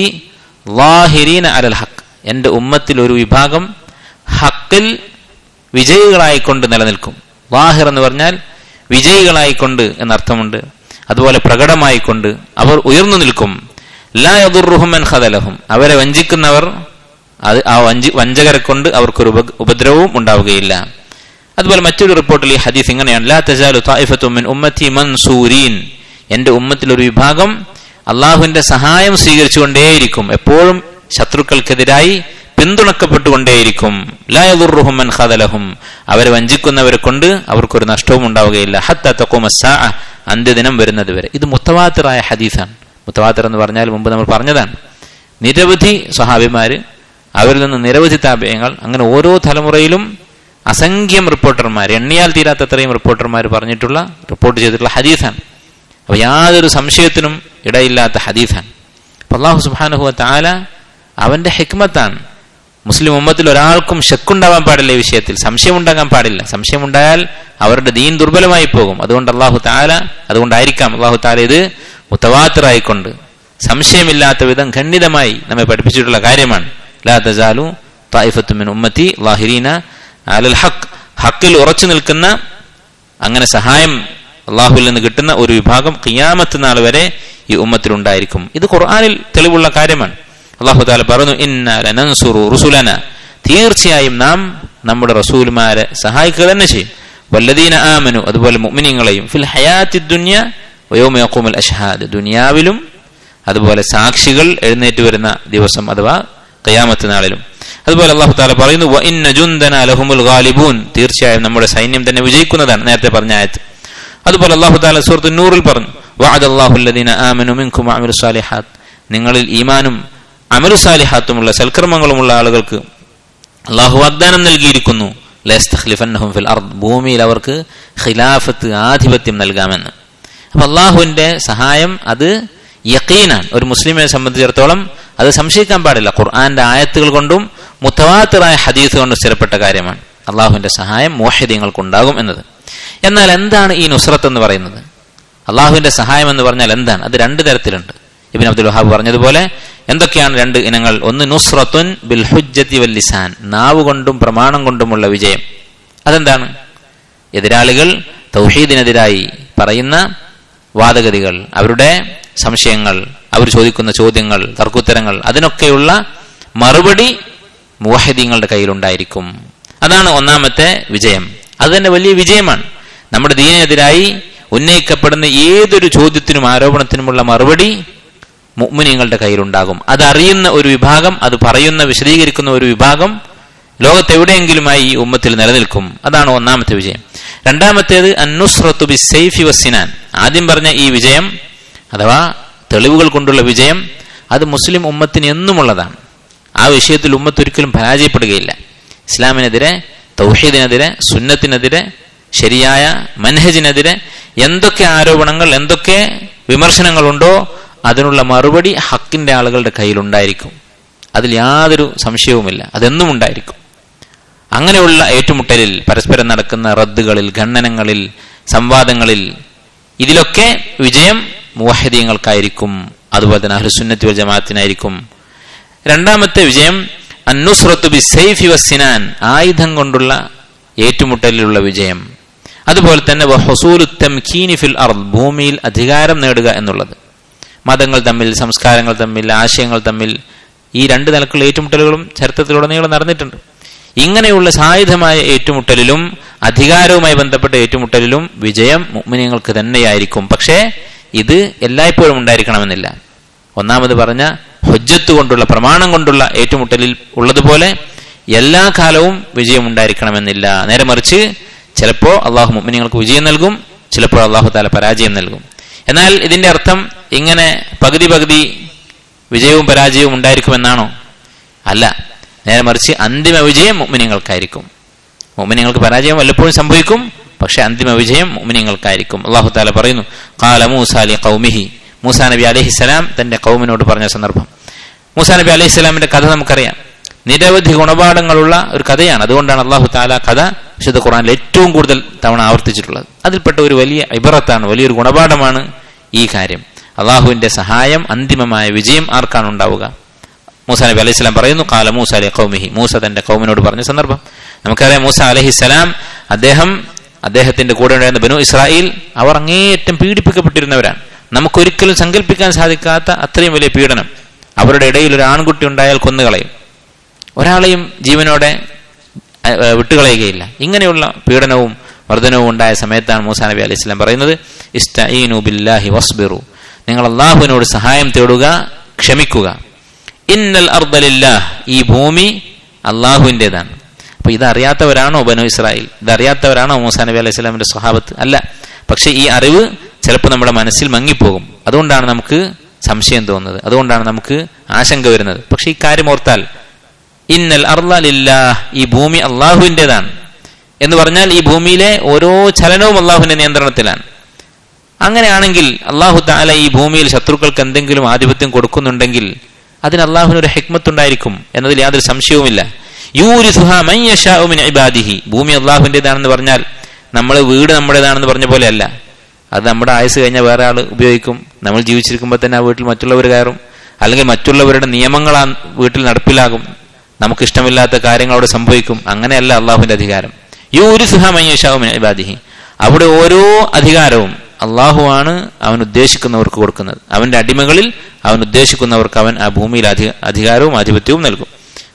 A: ലാഹിരീന അലൽ ഹക്ക് എന്റെ ഉമ്മത്തിൽ ഒരു വിഭാഗം ഹക്കിൽ വിജയികളായിക്കൊണ്ട് നിലനിൽക്കും വാഹിർ എന്ന് പറഞ്ഞാൽ വിജയികളായിക്കൊണ്ട് എന്നർത്ഥമുണ്ട് അതുപോലെ പ്രകടമായിക്കൊണ്ട് അവർ ഉയർന്നു നിൽക്കും ലാ യദുറുഹുമൻ ഖദലഹും അവരെ വഞ്ചിക്കുന്നവർ അത് ആ വഞ്ചി വഞ്ചകരെ കൊണ്ട് അവർക്കൊരു ഉപദ്രവവും ഉണ്ടാവുകയില്ല അതുപോലെ മറ്റൊരു റിപ്പോർട്ടിൽ ഈ ഹദീസ് ഇങ്ങനെയാണ് ലാ തജാലു തായിഫത്തു മിൻ ഉമ്മത്തി മൻസൂരീൻ എന്റെ ഉമ്മത്തിൽ ഒരു വിഭാഗം അള്ളാഹുവിന്റെ സഹായം സ്വീകരിച്ചുകൊണ്ടേയിരിക്കും എപ്പോഴും ശത്രുക്കൾക്കെതിരായി പിന്തുണക്കപ്പെട്ടുകൊണ്ടേയിരിക്കും ലായദുറുഹുമൻ ഖദലഹും അവരെ വഞ്ചിക്കുന്നവരെ കൊണ്ട് അവർക്കൊരു നഷ്ടവും ഉണ്ടാവുകയില്ല ഹത്ത തക്കുമസാ അന്ത്യദിനം വരുന്നത് വരെ ഇത് മുത്തവാത്തിറായ ഹദീസാണ് മുത്തവാത്തിർ എന്ന് പറഞ്ഞാൽ മുമ്പ് നമ്മൾ പറഞ്ഞതാണ് നിരവധി സഹാബിമാര് അവരിൽ നിന്ന് നിരവധി താപയങ്ങൾ അങ്ങനെ ഓരോ തലമുറയിലും അസംഖ്യം റിപ്പോർട്ടർമാർ എണ്ണിയാൽ തീരാത്തത്രയും റിപ്പോർട്ടർമാർ പറഞ്ഞിട്ടുള്ള റിപ്പോർട്ട് ചെയ്തിട്ടുള്ള ഹദീസാണ് അപ്പൊ യാതൊരു സംശയത്തിനും ഇടയില്ലാത്ത ഹദീസാണ് അപ്പൊ അള്ളാഹു സുബാനുഹുവ താല അവന്റെ ഹിക്മത്താണ് മുസ്ലിം ഉമ്മത്തിൽ ഒരാൾക്കും ഷെക്കുണ്ടാവാൻ പാടില്ല ഈ വിഷയത്തിൽ സംശയമുണ്ടാകാൻ പാടില്ല സംശയമുണ്ടായാൽ അവരുടെ ദീൻ ദുർബലമായി പോകും അതുകൊണ്ട് അള്ളാഹു താല അതുകൊണ്ടായിരിക്കാം അള്ളാഹു താല ഇത് മുത്തവാത്തറായിക്കൊണ്ട് സംശയമില്ലാത്ത വിധം ഖണ്ഡിതമായി നമ്മെ പഠിപ്പിച്ചിട്ടുള്ള കാര്യമാണ് ലാ തജാലു തായിഫത്തുമിൻ ഉമ്മത്തി ലാഹിരീന അലൽ ഹക്ക് ഹക്കിൽ ഉറച്ചു നിൽക്കുന്ന അങ്ങനെ സഹായം അള്ളാഹുവിൽ നിന്ന് കിട്ടുന്ന ഒരു വിഭാഗം ഖിയാമത്ത് നാൾ വരെ ഈ ഉമ്മത്തിൽ ഉണ്ടായിരിക്കും ഇത് ഖുർആാനിൽ തെളിവുള്ള കാര്യമാണ് അള്ളാഹു താല പറഞ്ഞു ഇന്നലനൻസുറു റുസുലന തീർച്ചയായും നാം നമ്മുടെ റസൂൽമാരെ സഹായിക്കുക തന്നെ ചെയ്യും വല്ലദീന ആമനു അതുപോലെ മുഅ്മിനീങ്ങളെയും ഫിൽ ഹയാത്തി ദുനിയ വയോമ യഖൂമുൽ അഷ്ഹാദ് ദുനിയാവിലും അതുപോലെ സാക്ഷികൾ എഴുന്നേറ്റ് വരുന്ന ദിവസം അഥവാ ഖിയാമത്ത് നാളിലും അതുപോലെ അള്ളാഹു താല പറയുന്നു വ ഇന്ന ജുന്ദന ലഹുമുൽ ഗാലിബൂൻ തീർച്ചയായും നമ്മുടെ സൈന്യം തന്നെ വിജയിക്കുന്നതാണ് നേരത്തെ പറഞ്ഞ ആയത്ത് അതുപോലെ അള്ളാഹു താല സൂറത്ത് നൂറിൽ പറഞ്ഞു വഅദ അല്ലാഹുല്ലദീന ആമനു മിൻകും വഅമിലു സാലിഹാത്ത് നിങ്ങളിൽ ഈമാനും അമലു സാലിഹാത്തുമുള്ള സൽക്കർമ്മങ്ങളുമുള്ള ആളുകൾക്ക് അള്ളാഹു വാഗ്ദാനം നൽകിയിരിക്കുന്നു ലസ്തഖ്ലിഫന്നഹും ഫിൽ അർദ് ഭൂമിയിൽ അവർക്ക് ഖിലാഫത്ത് ആധിപത്യം നൽകാമെന്ന് അപ്പൊ അള്ളാഹുവിന്റെ സഹായം അത് യക്കീനാണ് ഒരു മുസ്ലിമിനെ സംബന്ധിച്ചിടത്തോളം അത് സംശയിക്കാൻ പാടില്ല ഖുർആന്റെ ആയത്തുകൾ കൊണ്ടും മുത്തവാത്തിറായ ഹദീസ് കൊണ്ടും സ്ഥിരപ്പെട്ട കാര്യമാണ് അള്ളാഹുവിന്റെ സഹായം മോഹദ്യങ്ങൾക്കുണ്ടാകും എന്നത് എന്നാൽ എന്താണ് ഈ നുസ്രത്ത് എന്ന് പറയുന്നത് അള്ളാഹുവിന്റെ സഹായം എന്ന് പറഞ്ഞാൽ എന്താണ് അത് രണ്ട് തരത്തിലുണ്ട് ഇബിൻ അബ്ദുൽ വഹാബ് പറഞ്ഞതുപോലെ എന്തൊക്കെയാണ് രണ്ട് ഇനങ്ങൾ ഒന്ന് നുസ്രത്തുൻ ബിൽ ഹുജ്ജത്തി വൽ ലിസാൻ നാവ് കൊണ്ടും പ്രമാണം കൊണ്ടുമുള്ള വിജയം അതെന്താണ് എതിരാളികൾ തൗഹീദിനെതിരായി പറയുന്ന വാദഗതികൾ അവരുടെ സംശയങ്ങൾ അവർ ചോദിക്കുന്ന ചോദ്യങ്ങൾ തർക്കുത്തരങ്ങൾ അതിനൊക്കെയുള്ള മറുപടി മുവഹദീങ്ങളുടെ കയ്യിലുണ്ടായിരിക്കും അതാണ് ഒന്നാമത്തെ വിജയം അത് തന്നെ വലിയ വിജയമാണ് നമ്മുടെ ദീനെതിരായി ഉന്നയിക്കപ്പെടുന്ന ഏതൊരു ചോദ്യത്തിനും ആരോപണത്തിനുമുള്ള മറുപടി മുഅ്മിനീങ്ങളുടെ കയ്യിലുണ്ടാകും അതറിയുന്ന ഒരു വിഭാഗം അത് പറയുന്ന വിശദീകരിക്കുന്ന ഒരു വിഭാഗം ലോകത്തെവിടെയെങ്കിലുമായി ഈ ഉമ്മത്തിൽ നിലനിൽക്കും അതാണ് ഒന്നാമത്തെ വിജയം രണ്ടാമത്തേത് അന്നുസ്രത്തു ബി സൈഫി വസിനാൻ ആദ്യം പറഞ്ഞ ഈ വിജയം അഥവാ തെളിവുകൾ കൊണ്ടുള്ള വിജയം അത് മുസ്ലിം ഉമ്മത്തിന് എന്നുമുള്ളതാണ് ആ വിഷയത്തിൽ ഉമ്മത്ത് ഒരിക്കലും പരാജയപ്പെടുകയില്ല ഇസ്ലാമിനെതിരെ തൗഹീദിനെതിരെ സുന്നത്തിനെതിരെ ശരിയായ മൻഹജിനെതിരെ എന്തൊക്കെ ആരോപണങ്ങൾ എന്തൊക്കെ വിമർശനങ്ങളുണ്ടോ അതിനുള്ള മറുപടി ഹക്കിന്റെ ആളുകളുടെ കയ്യിലുണ്ടായിരിക്കും അതിൽ യാതൊരു സംശയവുമില്ല അതെന്നും ഉണ്ടായിരിക്കും അങ്ങനെയുള്ള ഏറ്റുമുട്ടലിൽ പരസ്പരം നടക്കുന്ന റദ്ദുകളിൽ ഖണ്ഡനങ്ങളിൽ സംവാദങ്ങളിൽ ഇതിലൊക്കെ വിജയം മുവഹദീങ്ങൾക്കായിരിക്കും അതുപോലെ തന്നെ അഹ്ലുസുന്നത്തി വൽ ജമാഅത്തിനായിരിക്കും രണ്ടാമത്തെ വിജയം അന്നുസ്രത്തു ബി സൈഫി വസിനാൻ ആയുധം കൊണ്ടുള്ള ഏറ്റുമുട്ടലിലുള്ള വിജയം അതുപോലെ തന്നെ വഹസൂലു തംകീനി ഫിൽ അർദ് ഭൂമിയിൽ അധികാരം നേടുക എന്നുള്ളത് മതങ്ങൾ തമ്മിൽ സംസ്കാരങ്ങൾ തമ്മിൽ ആശയങ്ങൾ തമ്മിൽ ഈ രണ്ട് നിലക്കുള്ള ഏറ്റുമുട്ടലുകളും ചരിത്രത്തിലുടനീളം നടന്നിട്ടുണ്ട് ഇങ്ങനെയുള്ള സായുധമായ ഏറ്റുമുട്ടലിലും അധികാരവുമായി ബന്ധപ്പെട്ട ഏറ്റുമുട്ടലിലും വിജയം മുഅ്മിനീങ്ങൾക്ക് തന്നെയായിരിക്കും പക്ഷേ ഇത് എല്ലായ്പ്പോഴും ഉണ്ടായിരിക്കണമെന്നില്ല ഒന്നാമത് പറഞ്ഞ ഹൊജ്ജത്ത് കൊണ്ടുള്ള പ്രമാണം കൊണ്ടുള്ള ഏറ്റുമുട്ടലിൽ ഉള്ളതുപോലെ എല്ലാ കാലവും വിജയം ഉണ്ടായിരിക്കണമെന്നില്ല നേരെ മറിച്ച് ചിലപ്പോൾ അള്ളാഹു മുഅ്മിനീങ്ങൾക്ക് വിജയം നൽകും ചിലപ്പോൾ അള്ളാഹു താല പരാജയം നൽകും എന്നാൽ ഇതിന്റെ അർത്ഥം ഇങ്ങനെ പകുതി പകുതി വിജയവും പരാജയവും ഉണ്ടായിരിക്കുമെന്നാണോ അല്ല നേരെ മറിച്ച് അന്തിമ വിജയം മുഅ്മിനീങ്ങൾക്കായിരിക്കും മുഅ്മിനീങ്ങൾക്ക് പരാജയം വല്ലപ്പോഴും സംഭവിക്കും പക്ഷെ അന്തിമ വിജയം മുഅ്മിനീങ്ങൾക്കായിരിക്കും അള്ളാഹു താല പറയുന്നു കാല മൂസാലി കൗമിഹി മൂസാ നബി അലഹിസ്സലാം തന്റെ കൗമിനോട് പറഞ്ഞ സന്ദർഭം മൂസാ നബി അലഹിസ്സലാമിന്റെ കഥ നമുക്കറിയാം നിരവധി ഗുണപാഠങ്ങളുള്ള ഒരു കഥയാണ് അതുകൊണ്ടാണ് അള്ളാഹു താല കഥ വിശുദ്ധ ഖുറാനിൽ ഏറ്റവും കൂടുതൽ തവണ ആവർത്തിച്ചിട്ടുള്ളത് അതിൽപ്പെട്ട ഒരു വലിയ ഇബറത്താണ് വലിയൊരു ഗുണപാഠമാണ് ഈ കാര്യം അള്ളാഹുവിന്റെ സഹായം അന്തിമമായ വിജയം ആർക്കാണ് ഉണ്ടാവുക മൂസ നബി അലൈഹി സ്വലാം പറയുന്നു കാല മൂസ അലി കൗമിഹി മൂസ തന്റെ കൗമിനോട് പറഞ്ഞ സന്ദർഭം നമുക്കറിയാം മൂസ അലഹിസ്സലാം അദ്ദേഹം അദ്ദേഹത്തിന്റെ കൂടെ ഉണ്ടായിരുന്ന ബനു ഇസ്രായേൽ അവർ അങ്ങേയറ്റം പീഡിപ്പിക്കപ്പെട്ടിരുന്നവരാണ് നമുക്കൊരിക്കലും സങ്കല്പിക്കാൻ സാധിക്കാത്ത അത്രയും വലിയ പീഡനം അവരുടെ ഇടയിൽ ഒരു ആൺകുട്ടി ഉണ്ടായാൽ കൊന്നുകളയും ഒരാളെയും ജീവനോടെ വിട്ടുകളയുകയില്ല ഇങ്ങനെയുള്ള പീഡനവും വർധനവും ഉണ്ടായ സമയത്താണ് മൂസാ നബി അലൈഹി സ്വലാം പറയുന്നത് ഇസ്തഈനു ബില്ലാഹി വസ്ബിറു നിങ്ങൾ അള്ളാഹുവിനോട് സഹായം തേടുക ക്ഷമിക്കുക ഇന്നൽ അർദലില്ലാഹ് ഈ ഭൂമി അള്ളാഹുവിൻ്റെതാണ് അപ്പൊ ഇതറിയാത്തവരാണോ ബനു ഇസ്രായേൽ ഇതറിയാത്തവരാണോ മൂസാ നബി അലൈഹി സ്വലാമിന്റെ സ്വഭാവത്ത് അല്ല പക്ഷെ ഈ അറിവ് ചിലപ്പോൾ നമ്മുടെ മനസ്സിൽ മങ്ങിപ്പോകും അതുകൊണ്ടാണ് നമുക്ക് സംശയം തോന്നുന്നത് അതുകൊണ്ടാണ് നമുക്ക് ആശങ്ക വരുന്നത് പക്ഷെ ഈ കാര്യം ഓർത്താൽ ഇന്നൽ അർലില്ലാ ഈ ഭൂമി അള്ളാഹുവിൻ്റെതാണ് എന്ന് പറഞ്ഞാൽ ഈ ഭൂമിയിലെ ഓരോ ചലനവും അള്ളാഹുവിന്റെ നിയന്ത്രണത്തിലാണ് അങ്ങനെയാണെങ്കിൽ അള്ളാഹു താല ഈ ഭൂമിയിൽ ശത്രുക്കൾക്ക് എന്തെങ്കിലും ആധിപത്യം കൊടുക്കുന്നുണ്ടെങ്കിൽ അതിന് അള്ളാഹുവിന് ഒരു ഹെക്മത്തുണ്ടായിരിക്കും എന്നതിൽ യാതൊരു സംശയവുമില്ല യൂരിസുഹാദിഹി ഭൂമി അള്ളാഹുവിൻ്റെതാണെന്ന് പറഞ്ഞാൽ നമ്മൾ വീട് നമ്മുടേതാണെന്ന് പറഞ്ഞ പോലെയല്ല അത് നമ്മുടെ ആയുസ് കഴിഞ്ഞാൽ വേറെ ആൾ ഉപയോഗിക്കും നമ്മൾ ജീവിച്ചിരിക്കുമ്പോൾ തന്നെ ആ വീട്ടിൽ മറ്റുള്ളവർ കയറും അല്ലെങ്കിൽ മറ്റുള്ളവരുടെ നിയമങ്ങൾ ആ വീട്ടിൽ നടപ്പിലാകും നമുക്ക് ഇഷ്ടമില്ലാത്ത കാര്യങ്ങൾ അവിടെ സംഭവിക്കും അങ്ങനെയല്ല അള്ളാഹുവിന്റെ അധികാരം യൂരിസുഹാമയ്യഷാവുമിബാദിഹി അവിടെ ഓരോ അധികാരവും അള്ളാഹുവാണ് അവൻ ഉദ്ദേശിക്കുന്നവർക്ക് കൊടുക്കുന്നത് അവന്റെ അടിമകളിൽ അവൻ ഉദ്ദേശിക്കുന്നവർക്ക് അവൻ ആ ഭൂമിയിൽ അധികാരവും ആധിപത്യവും നൽകും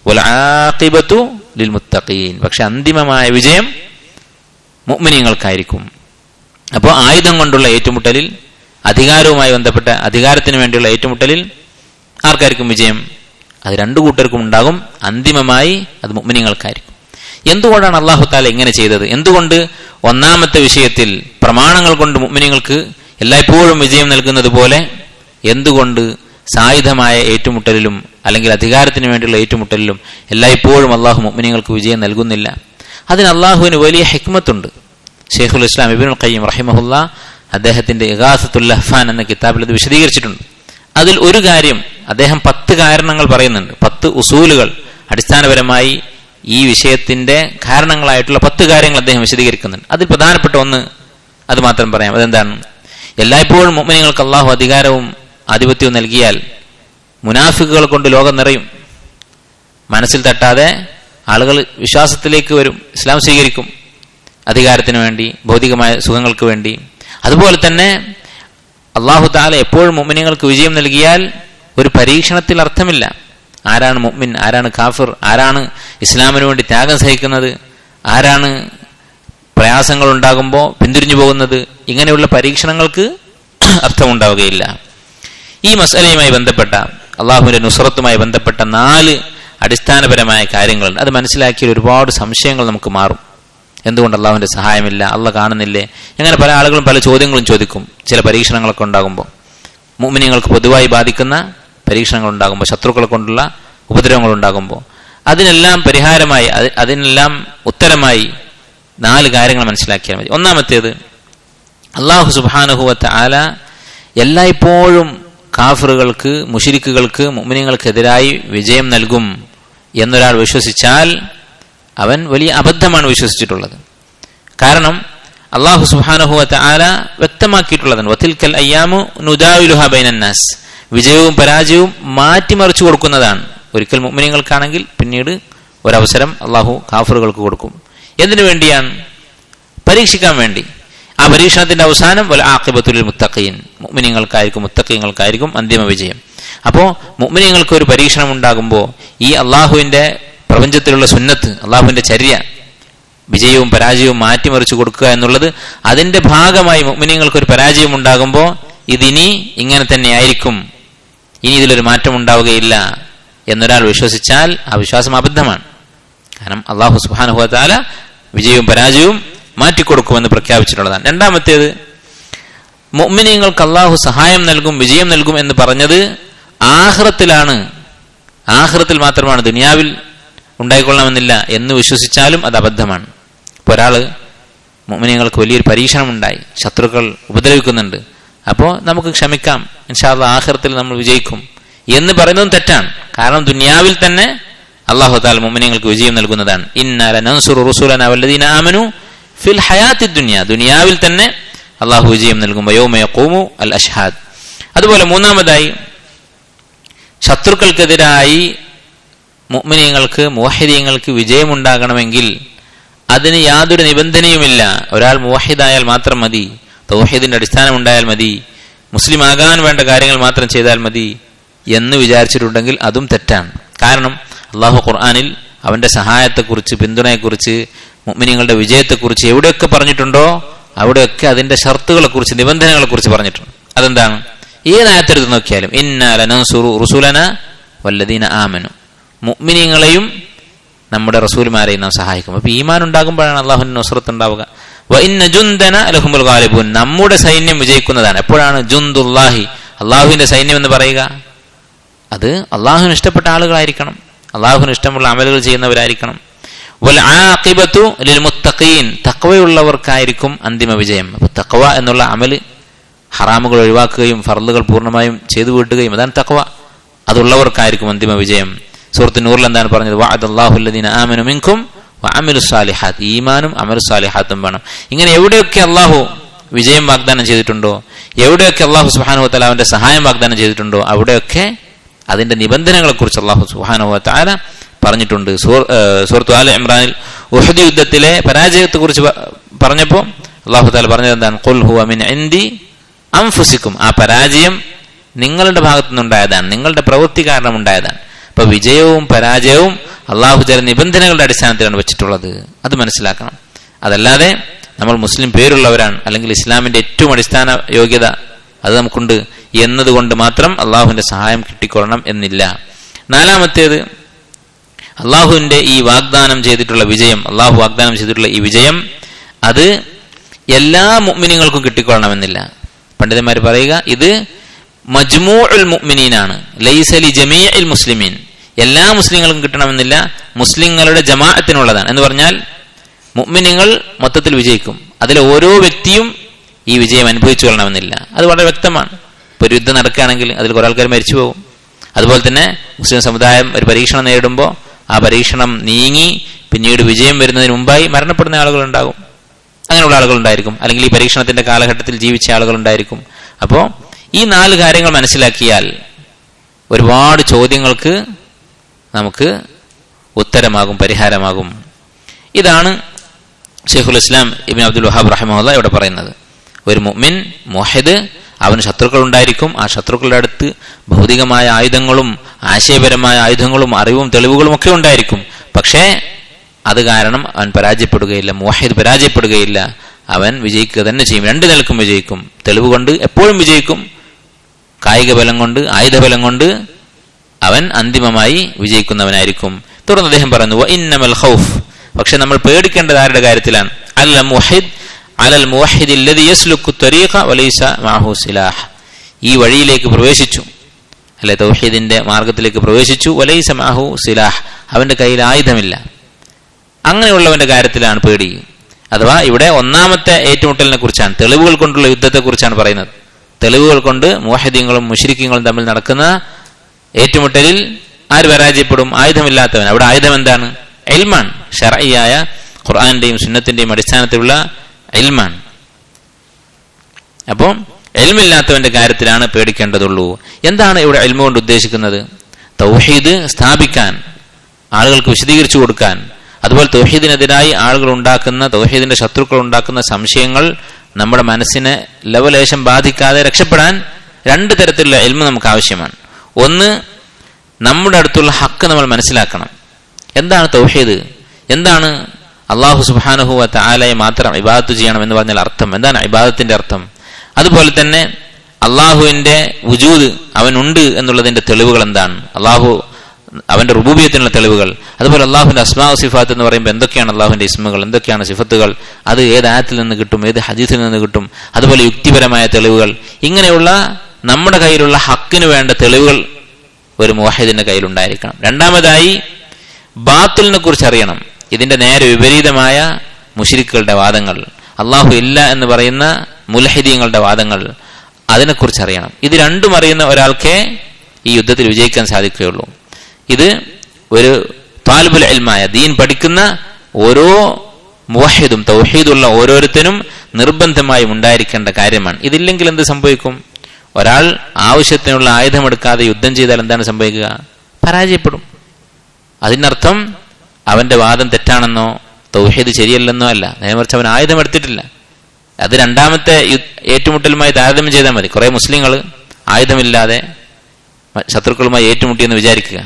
A: ലിൽ മുത്തഖീൻ പക്ഷെ അന്തിമമായ വിജയം മുഅ്മിനീങ്ങൾക്കായിരിക്കും അപ്പോൾ ആയുധം കൊണ്ടുള്ള ഏറ്റുമുട്ടലിൽ അധികാരവുമായി ബന്ധപ്പെട്ട അധികാരത്തിന് വേണ്ടിയുള്ള ഏറ്റുമുട്ടലിൽ ആർക്കായിരിക്കും വിജയം അത് രണ്ടു കൂട്ടർക്കും ഉണ്ടാകും അന്തിമമായി അത് മുഅ്മിനീങ്ങൾക്കായിരിക്കും എന്തുകൊണ്ടാണ് അള്ളാഹു താല ഇങ്ങനെ ചെയ്തത് എന്തുകൊണ്ട് ഒന്നാമത്തെ വിഷയത്തിൽ പ്രമാണങ്ങൾ കൊണ്ട് മുഅ്മിനീങ്ങൾക്ക് എല്ലായ്പ്പോഴും വിജയം നൽകുന്നത് പോലെ എന്തുകൊണ്ട് സായുധമായ ഏറ്റുമുട്ടലിലും അല്ലെങ്കിൽ അധികാരത്തിന് വേണ്ടിയുള്ള ഏറ്റുമുട്ടലിലും എല്ലായ്പ്പോഴും അള്ളാഹു മുഅ്മിനീങ്ങൾക്ക് വിജയം നൽകുന്നില്ല അതിന് അള്ളാഹുവിന് വലിയ ഹെക്മത്തുണ്ട് ഷെയ്ഖുൽ ഇസ്ലാം ഇബിനുൽ ഖയ്യം റഹിമഹുല്ല അദ്ദേഹത്തിന്റെ ഇഗാസത്തുൽ അഹ്ഫാൻ എന്ന കിതാബിൽ ഇത് വിശദീകരിച്ചിട്ടുണ്ട് അതിൽ ഒരു കാര്യം അദ്ദേഹം പത്ത് കാരണങ്ങൾ പറയുന്നുണ്ട് പത്ത് ഉസൂലുകൾ അടിസ്ഥാനപരമായി ഈ വിഷയത്തിന്റെ കാരണങ്ങളായിട്ടുള്ള പത്ത് കാര്യങ്ങൾ അദ്ദേഹം വിശദീകരിക്കുന്നുണ്ട് അതിൽ പ്രധാനപ്പെട്ട ഒന്ന് അത് മാത്രം പറയാം അതെന്താണ് എല്ലായ്പ്പോഴും മുഅ്മിനീങ്ങൾക്ക് അള്ളാഹു അധികാരവും ആധിപത്യവും നൽകിയാൽ മുനാഫിക്കുകൾ കൊണ്ട് ലോകം നിറയും മനസ്സിൽ തട്ടാതെ ആളുകൾ വിശ്വാസത്തിലേക്ക് വരും ഇസ്ലാം സ്വീകരിക്കും അധികാരത്തിന് വേണ്ടി ഭൗതികമായ സുഖങ്ങൾക്ക് വേണ്ടി അതുപോലെ തന്നെ അള്ളാഹു താല എപ്പോഴും മുഅ്മിനീങ്ങൾക്ക് വിജയം നൽകിയാൽ ഒരു പരീക്ഷണത്തിൽ അർത്ഥമില്ല ആരാണ് മുഅ്മിൻ ആരാണ് കാഫിർ ആരാണ് ഇസ്ലാമിന് വേണ്ടി ത്യാഗം സഹിക്കുന്നത് ആരാണ് പ്രയാസങ്ങൾ ഉണ്ടാകുമ്പോൾ പിന്തിരിഞ്ഞു പോകുന്നത് ഇങ്ങനെയുള്ള പരീക്ഷണങ്ങൾക്ക് അർത്ഥമുണ്ടാവുകയില്ല ഈ മസലയുമായി ബന്ധപ്പെട്ട അള്ളാഹുവിന്റെ നുസ്രത്തുമായി ബന്ധപ്പെട്ട നാല് അടിസ്ഥാനപരമായ കാര്യങ്ങളുണ്ട് അത് മനസ്സിലാക്കിയാൽ ഒരുപാട് സംശയങ്ങൾ നമുക്ക് മാറും എന്തുകൊണ്ട് അള്ളാഹുവിന്റെ സഹായമില്ല അള്ള കാണുന്നില്ലേ അങ്ങനെ പല ആളുകളും പല ചോദ്യങ്ങളും ചോദിക്കും ചില പരീക്ഷണങ്ങളൊക്കെ ഉണ്ടാകുമ്പോൾ മുമിനിങ്ങൾക്ക് പൊതുവായി ബാധിക്കുന്ന പരീക്ഷണങ്ങൾ ഉണ്ടാകുമ്പോൾ ശത്രുക്കളെ കൊണ്ടുള്ള ഉപദ്രവങ്ങൾ ഉണ്ടാകുമ്പോൾ അതിനെല്ലാം പരിഹാരമായി അത് അതിനെല്ലാം ഉത്തരമായി നാല് കാര്യങ്ങൾ മനസ്സിലാക്കിയാൽ മതി ഒന്നാമത്തേത് അള്ളാഹു സുബാനുഹുവത്ത ആല എല്ലായ്പ്പോഴും കാഫറുകൾക്ക് മുഷിരിക്കുകൾക്ക് മുമിനിങ്ങൾക്കെതിരായി വിജയം നൽകും എന്നൊരാൾ വിശ്വസിച്ചാൽ അവൻ വലിയ അബദ്ധമാണ് വിശ്വസിച്ചിട്ടുള്ളത് കാരണം അള്ളാഹു സുബാനുഹുവത്ത ആല വ്യക്തമാക്കിയിട്ടുള്ളതാണ് വത്തിൽക്കൽ അയ്യാമു നുദാവിലുഹ ബൈനന്നാസ് വിജയവും പരാജയവും മാറ്റിമറിച്ചു കൊടുക്കുന്നതാണ് ഒരിക്കൽ മുമിനിങ്ങൾക്കാണെങ്കിൽ പിന്നീട് ഒരവസരം അള്ളാഹു കാഫറുകൾക്ക് കൊടുക്കും എന്തിനു വേണ്ടിയാണ് പരീക്ഷിക്കാൻ വേണ്ടി ആ പരീക്ഷണത്തിന്റെ അവസാനം വല ആക്കിബത്തുൽ മുത്തഖീൻ മുഅ്മിനീങ്ങൾക്കായിരിക്കും മുത്തഖീങ്ങൾക്കായിരിക്കും അന്തിമ വിജയം അപ്പോൾ മുഅ്മിനീങ്ങൾക്ക് ഒരു പരീക്ഷണം ഉണ്ടാകുമ്പോൾ ഈ അള്ളാഹുവിന്റെ പ്രപഞ്ചത്തിലുള്ള സുന്നത്ത് അള്ളാഹുവിന്റെ ചര്യ വിജയവും പരാജയവും മാറ്റിമറിച്ചു കൊടുക്കുക എന്നുള്ളത് അതിന്റെ ഭാഗമായി മുഅ്മിനീങ്ങൾക്ക് ഒരു പരാജയം ഉണ്ടാകുമ്പോൾ ഇതിനി ഇങ്ങനെ തന്നെ ആയിരിക്കും ഇനി ഇതിലൊരു മാറ്റം ഉണ്ടാവുകയില്ല എന്നൊരാൾ വിശ്വസിച്ചാൽ ആ വിശ്വാസം അബദ്ധമാണ് കാരണം അള്ളാഹു സുബാനുഹുല വിജയവും പരാജയവും മാറ്റിക്കൊടുക്കുമെന്ന് പ്രഖ്യാപിച്ചിട്ടുള്ളതാണ് രണ്ടാമത്തേത് മുഅ്മിനീങ്ങൾക്ക് അള്ളാഹു സഹായം നൽകും വിജയം നൽകും എന്ന് പറഞ്ഞത് ആഹ്റത്തിലാണ് ആഹ്റത്തിൽ മാത്രമാണ് ദുനിയാവിൽ ഉണ്ടായിക്കൊള്ളണമെന്നില്ല എന്ന് വിശ്വസിച്ചാലും അത് അബദ്ധമാണ് ഇപ്പോൾ ഒരാള് മുഅ്മിനീങ്ങൾക്ക് വലിയൊരു പരീക്ഷണം ഉണ്ടായി ശത്രുക്കൾ ഉപദ്രവിക്കുന്നുണ്ട് അപ്പോൾ നമുക്ക് ക്ഷമിക്കാം ഇൻഷാല്ല ആഹ്റത്തിൽ നമ്മൾ വിജയിക്കും എന്ന് പറയുന്നതും തെറ്റാണ് കാരണം ദുനിയാവിൽ തന്നെ അള്ളാഹു താൽ മുഅ്മിനീങ്ങൾക്ക് വിജയം നൽകുന്നതാണ് ഇന്നാല നൻസുറു റുസൂലന വല്ലദീന ആമനു ഫിൽ ഹയാത്തി ദുനിയ ദുനിയാവിൽ തന്നെ അള്ളാഹു വിജയം നൽകും യൗമയഖൂമു അൽ അഷ്ഹാദ് അതുപോലെ മൂന്നാമതായി ശത്രുക്കൾക്കെതിരായി മുഅ്മിനീങ്ങൾക്ക് മുവഹിദീങ്ങൾക്ക് വിജയമുണ്ടാകണമെങ്കിൽ അതിന് യാതൊരു നിബന്ധനയുമില്ല ഒരാൾ മുവഹിദായാൽ മാത്രം മതി തൗഹീദിന്റെ അടിസ്ഥാനം ഉണ്ടായാൽ മതി മുസ്ലിം ആകാൻ വേണ്ട കാര്യങ്ങൾ മാത്രം ചെയ്താൽ മതി എന്ന് വിചാരിച്ചിട്ടുണ്ടെങ്കിൽ അതും തെറ്റാണ് കാരണം അള്ളാഹു ഖുർആാനിൽ അവന്റെ സഹായത്തെക്കുറിച്ച് പിന്തുണയെക്കുറിച്ച് മുഅ്മിനീങ്ങളുടെ വിജയത്തെക്കുറിച്ച് എവിടെയൊക്കെ പറഞ്ഞിട്ടുണ്ടോ അവിടെയൊക്കെ അതിന്റെ ഷർത്തുകളെ കുറിച്ച് നിബന്ധനകളെ കുറിച്ച് പറഞ്ഞിട്ടുണ്ട് അതെന്താണ് ഏതായത്തെടുത്ത് നോക്കിയാലും ഇന്നാല നൻസുറു റുസുലന വല്ലദീന ആമനു മുഅ്മിനീങ്ങളെയും നമ്മുടെ റസൂൽമാരെയും നാം സഹായിക്കും അപ്പൊ ഈമാൻ ഉണ്ടാകുമ്പോഴാണ് അള്ളാഹുവിന് നുസ്രത്ത് ഉണ്ടാവുക ജുന്ദന അലഹുമുൽ ഗാലിബുൻ നമ്മുടെ സൈന്യം വിജയിക്കുന്നതാണ് എപ്പോഴാണ് ജുന്ദുല്ലാഹി അള്ളാഹുവിന്റെ സൈന്യം എന്ന് പറയുക അത് അള്ളാഹുവിന് ഇഷ്ടപ്പെട്ട ആളുകളായിരിക്കണം അള്ളാഹുവിന് ഇഷ്ടമുള്ള അമലുകൾ ചെയ്യുന്നവരായിരിക്കണം മുത്തഖീൻ തക്കവയുള്ളവർക്കായിരിക്കും അന്തിമ വിജയം അപ്പൊ തക്കവ എന്നുള്ള അമല് ഹറാമുകൾ ഒഴിവാക്കുകയും ഫർളുകൾ പൂർണ്ണമായും ചെയ്തു വീട്ടുകയും അതാണ് തക്കവ അതുള്ളവർക്കായിരിക്കും അന്തിമ വിജയം സുഹൃത്ത് നൂറിൽ എന്താണ് പറഞ്ഞത് വാഅദല്ലാഹുല്ലദീന ആമനു മിൻകും അമലു സാലിഹാത്ത് ഈമാനും അമലു സാലിഹാത്തും വേണം ഇങ്ങനെ എവിടെയൊക്കെ അള്ളാഹു വിജയം വാഗ്ദാനം ചെയ്തിട്ടുണ്ടോ എവിടെയൊക്കെ അള്ളാഹു സുഹാനു വത്താല അവന്റെ സഹായം വാഗ്ദാനം ചെയ്തിട്ടുണ്ടോ അവിടെയൊക്കെ അതിന്റെ നിബന്ധനകളെ കുറിച്ച് അള്ളാഹു സുഹാനു വത്താല പറഞ്ഞിട്ടുണ്ട് സുഹൃത്തു ആല ഇമ്രാനിൽ ഉഹദ് യുദ്ധത്തിലെ പരാജയത്തെ കുറിച്ച് പറഞ്ഞപ്പോൾ അള്ളാഹു താല പറഞ്ഞത് എന്താണ് കൊൽ ഹു അമിൻ എന്തി അംഫുസിക്കും ആ പരാജയം നിങ്ങളുടെ ഭാഗത്തു നിന്നുണ്ടായതാണ് നിങ്ങളുടെ പ്രവൃത്തി കാരണം ഉണ്ടായതാണ് അപ്പൊ വിജയവും പരാജയവും അള്ളാഹു ചില നിബന്ധനകളുടെ അടിസ്ഥാനത്തിലാണ് വെച്ചിട്ടുള്ളത് അത് മനസ്സിലാക്കണം അതല്ലാതെ നമ്മൾ മുസ്ലിം പേരുള്ളവരാണ് അല്ലെങ്കിൽ ഇസ്ലാമിന്റെ ഏറ്റവും അടിസ്ഥാന യോഗ്യത അത് നമുക്കുണ്ട് എന്നതുകൊണ്ട് മാത്രം അള്ളാഹുവിന്റെ സഹായം കിട്ടിക്കൊള്ളണം എന്നില്ല നാലാമത്തേത് അള്ളാഹുവിന്റെ ഈ വാഗ്ദാനം ചെയ്തിട്ടുള്ള വിജയം അള്ളാഹു വാഗ്ദാനം ചെയ്തിട്ടുള്ള ഈ വിജയം അത് എല്ലാ മുഅ്മിനീങ്ങൾക്കും കിട്ടിക്കൊള്ളണമെന്നില്ല പണ്ഡിതന്മാർ പറയുക ഇത് മജ്മൂ ഉൽ മുഅ്മിനീനാണ് ലൈസലി ജമീഅൽ മുസ്ലിമീൻ എല്ലാ മുസ്ലിങ്ങൾക്കും കിട്ടണമെന്നില്ല മുസ്ലിങ്ങളുടെ ജമാഅത്തിനുള്ളതാണ് എന്ന് പറഞ്ഞാൽ മുഅ്മിനീങ്ങൾ മൊത്തത്തിൽ വിജയിക്കും അതിലെ ഓരോ വ്യക്തിയും ഈ വിജയം അനുഭവിച്ചു കൊള്ളണമെന്നില്ല അത് വളരെ വ്യക്തമാണ് ഇപ്പൊ ഒരു യുദ്ധം നടക്കുകയാണെങ്കിൽ അതിൽ കുറെ ആൾക്കാർ മരിച്ചു പോകും അതുപോലെ തന്നെ മുസ്ലിം സമുദായം ഒരു പരീക്ഷണം നേരിടുമ്പോൾ ആ പരീക്ഷണം നീങ്ങി പിന്നീട് വിജയം വരുന്നതിന് മുമ്പായി മരണപ്പെടുന്ന ആളുകൾ ഉണ്ടാകും അങ്ങനെയുള്ള ആളുകൾ ഉണ്ടായിരിക്കും അല്ലെങ്കിൽ ഈ പരീക്ഷണത്തിന്റെ കാലഘട്ടത്തിൽ ജീവിച്ച ആളുകൾ ഉണ്ടായിരിക്കും അപ്പോൾ ഈ നാല് കാര്യങ്ങൾ മനസ്സിലാക്കിയാൽ ഒരുപാട് ചോദ്യങ്ങൾക്ക് നമുക്ക് ഉത്തരമാകും പരിഹാരമാകും ഇതാണ് ഷെയ്ഖുൽ ഇസ്ലാം ഇബിൻ അബ്ദുൽ വഹാബ് റഹ്മുല്ല ഇവിടെ പറയുന്നത് ഒരു മുഅ്മിൻ മുഹിദ് അവന് ശത്രുക്കൾ ഉണ്ടായിരിക്കും ആ ശത്രുക്കളുടെ അടുത്ത് ഭൗതികമായ ആയുധങ്ങളും ആശയപരമായ ആയുധങ്ങളും അറിവും തെളിവുകളും ഒക്കെ ഉണ്ടായിരിക്കും പക്ഷേ അത് കാരണം അവൻ പരാജയപ്പെടുകയില്ല മുഹിദ് പരാജയപ്പെടുകയില്ല അവൻ വിജയിക്കുക തന്നെ ചെയ്യും രണ്ട് നിലക്കും വിജയിക്കും തെളിവ് കൊണ്ട് എപ്പോഴും വിജയിക്കും കായിക ബലം കൊണ്ട് ആയുധബലം കൊണ്ട് അവൻ അന്തിമമായി വിജയിക്കുന്നവനായിരിക്കും തുടർന്ന് അദ്ദേഹം പറയുന്നു "വ ഇന്നമൽ ഖൗഫ് പക്ഷെ നമ്മൾ പേടിക്കേണ്ടത് ആരുടെ കാര്യത്തിലാണ് അൽ മുഹിദ് അലൽ മുവഹിദ് الذي يسلك الطريق وليس معه سلاح ഈ വഴിയിലേക്ക് പ്രവേശിച്ചു അല്ലെ തൗഹീദിന്റെ മാർഗത്തിലേക്ക് പ്രവേശിച്ചു വലൈസ മാഹു സിലാഹ് അവന്റെ കയ്യിൽ ആയുധമില്ല അങ്ങനെയുള്ളവന്റെ കാര്യത്തിലാണ് പേടി അഥവാ ഇവിടെ ഒന്നാമത്തെ ഏറ്റുമുട്ടലിനെ കുറിച്ചാണ് തെളിവുകൾ കൊണ്ടുള്ള യുദ്ധത്തെ കുറിച്ചാണ് പറയുന്നത് തെളിവുകൾ കൊണ്ട് മുവാഹിദ്യങ്ങളും മുഷരിക്കങ്ങളും തമ്മിൽ നടക്കുന്ന ഏറ്റുമുട്ടലിൽ ആര് പരാജയപ്പെടും ആയുധമില്ലാത്തവൻ അവിടെ ആയുധം എന്താണ് എൽമാൻ ഷറയ്യായ ഖുർആാന്റെയും സുന്നത്തിന്റെയും അടിസ്ഥാനത്തിലുള്ള എൽമാൻ അപ്പോൾ എൽമില്ലാത്തവന്റെ കാര്യത്തിലാണ് പേടിക്കേണ്ടതുള്ളൂ എന്താണ് ഇവിടെ എൽമ കൊണ്ട് ഉദ്ദേശിക്കുന്നത് തൗഹീദ് സ്ഥാപിക്കാൻ ആളുകൾക്ക് വിശദീകരിച്ചു കൊടുക്കാൻ അതുപോലെ തൗഹീദിനെതിരായി ആളുകൾ ഉണ്ടാക്കുന്ന തൗഹീദിന്റെ ശത്രുക്കൾ ഉണ്ടാക്കുന്ന സംശയങ്ങൾ നമ്മുടെ മനസ്സിനെ ലവലേശം ബാധിക്കാതെ രക്ഷപ്പെടാൻ രണ്ട് തരത്തിലുള്ള എൽമ നമുക്ക് ആവശ്യമാണ് ഒന്ന് നമ്മുടെ അടുത്തുള്ള ഹക്ക് നമ്മൾ മനസ്സിലാക്കണം എന്താണ് തൗഹീദ് എന്താണ് അള്ളാഹു സുബാനുഹുവ താലയെ മാത്രം ഇബാദത്ത് ചെയ്യണം എന്ന് പറഞ്ഞാൽ അർത്ഥം എന്താണ് ഇബാദത്തിന്റെ അർത്ഥം അതുപോലെ തന്നെ അള്ളാഹുവിന്റെ വുജൂദ് അവനുണ്ട് എന്നുള്ളതിന്റെ തെളിവുകൾ എന്താണ് അള്ളാഹു അവന്റെ റുബൂബിയത്തിനുള്ള തെളിവുകൾ അതുപോലെ അള്ളാഹുവിന്റെ അസ്മാ സിഫാത്ത് എന്ന് പറയുമ്പോൾ എന്തൊക്കെയാണ് അള്ളാഹുവിന്റെ ഇസ്മുകൾ എന്തൊക്കെയാണ് സിഫത്തുകൾ അത് ഏത് ആയത്തിൽ നിന്ന് കിട്ടും ഏത് ഹദീസിൽ നിന്ന് കിട്ടും അതുപോലെ യുക്തിപരമായ തെളിവുകൾ ഇങ്ങനെയുള്ള നമ്മുടെ കയ്യിലുള്ള ഹക്കിന് വേണ്ട തെളിവുകൾ ഒരു മുവാഹിദിന്റെ കയ്യിലുണ്ടായിരിക്കണം രണ്ടാമതായി ബാത്തിലിനെ കുറിച്ച് അറിയണം ഇതിന്റെ നേരെ വിപരീതമായ മുഷിരിക്കുകളുടെ വാദങ്ങൾ അള്ളാഹു ഇല്ല എന്ന് പറയുന്ന മുലഹിദീങ്ങളുടെ വാദങ്ങൾ അതിനെക്കുറിച്ച് അറിയണം ഇത് രണ്ടും അറിയുന്ന ഒരാൾക്കേ ഈ യുദ്ധത്തിൽ വിജയിക്കാൻ സാധിക്കുകയുള്ളൂ ഇത് ഒരു താലിബുൽ എൽമായ ദീൻ പഠിക്കുന്ന ഓരോ മുവഹിദും തൗഹീദുള്ള ഓരോരുത്തരും നിർബന്ധമായും ഉണ്ടായിരിക്കേണ്ട കാര്യമാണ് ഇതില്ലെങ്കിൽ എന്ത് സംഭവിക്കും ഒരാൾ ആവശ്യത്തിനുള്ള ആയുധമെടുക്കാതെ യുദ്ധം ചെയ്താൽ എന്താണ് സംഭവിക്കുക പരാജയപ്പെടും അതിനർത്ഥം അവന്റെ വാദം തെറ്റാണെന്നോ തൗഹീദ് ശരിയല്ലെന്നോ അല്ല നേമറിച്ച് അവൻ ആയുധം എടുത്തിട്ടില്ല അത് രണ്ടാമത്തെ ഏറ്റുമുട്ടലുമായി താരതമ്യം ചെയ്താൽ മതി കുറെ മുസ്ലിങ്ങൾ ആയുധമില്ലാതെ ശത്രുക്കളുമായി ഏറ്റുമുട്ടിയെന്ന് വിചാരിക്കുക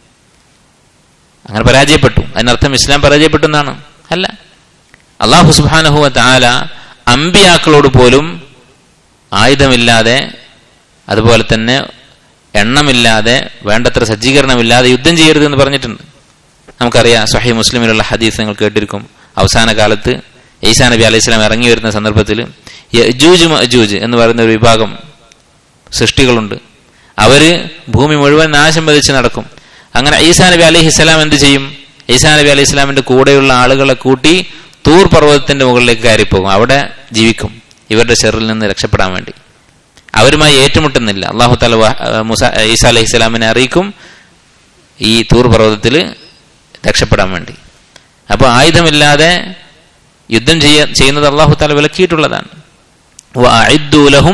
A: അങ്ങനെ പരാജയപ്പെട്ടു അതിനർത്ഥം ഇസ്ലാം പരാജയപ്പെട്ടു എന്നാണ് അല്ല അള്ളാഹു സുബാനഹുവ താല അമ്പിയാക്കളോട് പോലും ആയുധമില്ലാതെ അതുപോലെ തന്നെ എണ്ണമില്ലാതെ വേണ്ടത്ര സജ്ജീകരണമില്ലാതെ യുദ്ധം ചെയ്യരുത് എന്ന് പറഞ്ഞിട്ടുണ്ട് നമുക്കറിയാം സഹി മുസ്ലിമിലുള്ള ഹദീസ് നിങ്ങൾ കേട്ടിരിക്കും അവസാന കാലത്ത് ഈസാ നബി അലൈഹി സ്വലാം ഇറങ്ങി വരുന്ന സന്ദർഭത്തിൽ യജൂജ് മജൂജ് എന്ന് പറയുന്ന ഒരു വിഭാഗം സൃഷ്ടികളുണ്ട് അവര് ഭൂമി മുഴുവൻ നാശം വധിച്ച് നടക്കും അങ്ങനെ ഈസാ നബി അലൈഹി സ്വലാം എന്ത് ചെയ്യും ഈസാ നബി അലൈഹി സ്വലാമിന്റെ കൂടെയുള്ള ആളുകളെ കൂട്ടി തൂർ പർവ്വതത്തിന്റെ മുകളിലേക്ക് കയറിപ്പോകും അവിടെ ജീവിക്കും ഇവരുടെ ഷെറിൽ നിന്ന് രക്ഷപ്പെടാൻ വേണ്ടി അവരുമായി ഏറ്റുമുട്ടുന്നില്ല അള്ളാഹു തല മുസ ഈസാ അലൈഹി സ്വലാമിനെ അറിയിക്കും ഈ തൂർ പർവ്വതത്തിൽ രക്ഷപ്പെടാൻ വേണ്ടി അപ്പോൾ ആയുധമില്ലാതെ യുദ്ധം ചെയ്യ ചെയ്യുന്നത് അള്ളാഹു താല വിലക്കിയിട്ടുള്ളതാണ് ലഹും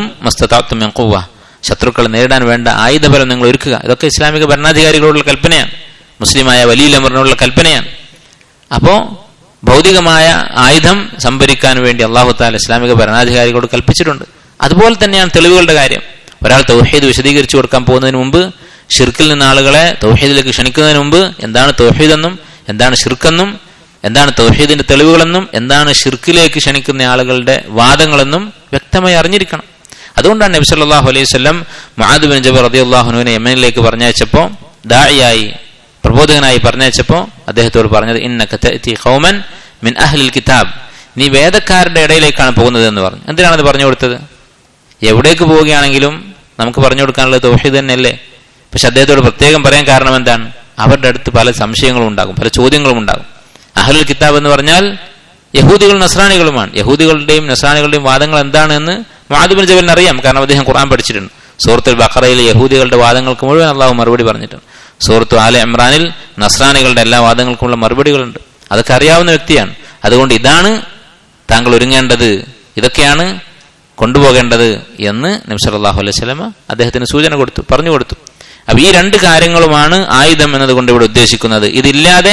A: ശത്രുക്കളെ നേരിടാൻ വേണ്ട ആയുധബലം നിങ്ങൾ ഒരുക്കുക ഇതൊക്കെ ഇസ്ലാമിക ഭരണാധികാരികളോടുള്ള കൽപ്പനയാണ് മുസ്ലിമായ വലിയ ലമറിനുള്ള കൽപ്പനയാണ് അപ്പോ ഭൗതികമായ ആയുധം സംഭരിക്കാൻ വേണ്ടി അള്ളാഹു താല ഇസ്ലാമിക ഭരണാധികാരികളോട് കൽപ്പിച്ചിട്ടുണ്ട് അതുപോലെ തന്നെയാണ് തെളിവുകളുടെ കാര്യം ഒരാൾ തൗഹീദ് വിശദീകരിച്ചു കൊടുക്കാൻ പോകുന്നതിന് മുമ്പ് ഷിർക്കിൽ നിന്ന് ആളുകളെ തൗഹീദിലേക്ക് ക്ഷണിക്കുന്നതിന് മുമ്പ് എന്താണ് തൗഹീദ് എന്നും എന്താണ് ഷിർക്കെന്നും എന്താണ് തൗഹീദിന്റെ തെളിവുകളെന്നും എന്താണ് ഷിർക്കിലേക്ക് ക്ഷണിക്കുന്ന ആളുകളുടെ വാദങ്ങളെന്നും വ്യക്തമായി അറിഞ്ഞിരിക്കണം അതുകൊണ്ടാണ് നബി സല്ലല്ലാഹു അലൈഹി വസല്ലം മുആദ് ബിൻ ജബർ റളിയല്ലാഹുവിനെ യമനിലേക്ക് പറഞ്ഞയച്ചപ്പോൾ ദാഇയായി പ്രബോധകനായി പറഞ്ഞയച്ചപ്പോൾ അദ്ദേഹത്തോട് പറഞ്ഞത് ഇന്നക തഅതി ഖൗമൻ മിൻ അഹ്ലിൽ കിതാബ് നീ വേദക്കാരുടെ ഇടയിലേക്കാണ് പോകുന്നത് എന്ന് പറഞ്ഞു എന്തിനാണ് അത് പറഞ്ഞു കൊടുത്തത് എവിടേക്ക് പോവുകയാണെങ്കിലും നമുക്ക് പറഞ്ഞു കൊടുക്കാനുള്ളത് തൗഹീദ് തന്നെയല്ലേ പക്ഷെ അദ്ദേഹത്തോട് പ്രത്യേകം പറയാൻ കാരണം എന്താണ് അവരുടെ അടുത്ത് പല സംശയങ്ങളും ഉണ്ടാകും പല ചോദ്യങ്ങളും ഉണ്ടാകും അഹ്ലുൽ കിതാബ് എന്ന് പറഞ്ഞാൽ യഹൂദികളും നസ്രാണികളുമാണ് യഹൂദികളുടെയും നസ്രാണികളുടെയും വാദങ്ങൾ എന്താണ് എന്ന് മാധുബിൻ ജബലിന് അറിയാം കാരണം അദ്ദേഹം ഖുർആൻ പഠിച്ചിട്ടുണ്ട് സൂറത്തുൽ ബഖറയിലെ യഹൂദികളുടെ വാദങ്ങൾക്ക് മുഴുവൻ അള്ളാഹു മറുപടി പറഞ്ഞിട്ടുണ്ട് സുഹൃത്തു ആല ഇമ്രാനിൽ നസ്രാനികളുടെ എല്ലാ വാദങ്ങൾക്കുമുള്ള മറുപടികളുണ്ട് അതൊക്കെ അറിയാവുന്ന വ്യക്തിയാണ് അതുകൊണ്ട് ഇതാണ് താങ്കൾ ഒരുങ്ങേണ്ടത് ഇതൊക്കെയാണ് കൊണ്ടുപോകേണ്ടത് എന്ന് നബ്സല്ലാഹു അലൈഹി സ്വലമ അദ്ദേഹത്തിന് സൂചന കൊടുത്തു പറഞ്ഞു കൊടുത്തു അപ്പൊ ഈ രണ്ട് കാര്യങ്ങളുമാണ് ആയുധം എന്നതുകൊണ്ട് ഇവിടെ ഉദ്ദേശിക്കുന്നത് ഇതില്ലാതെ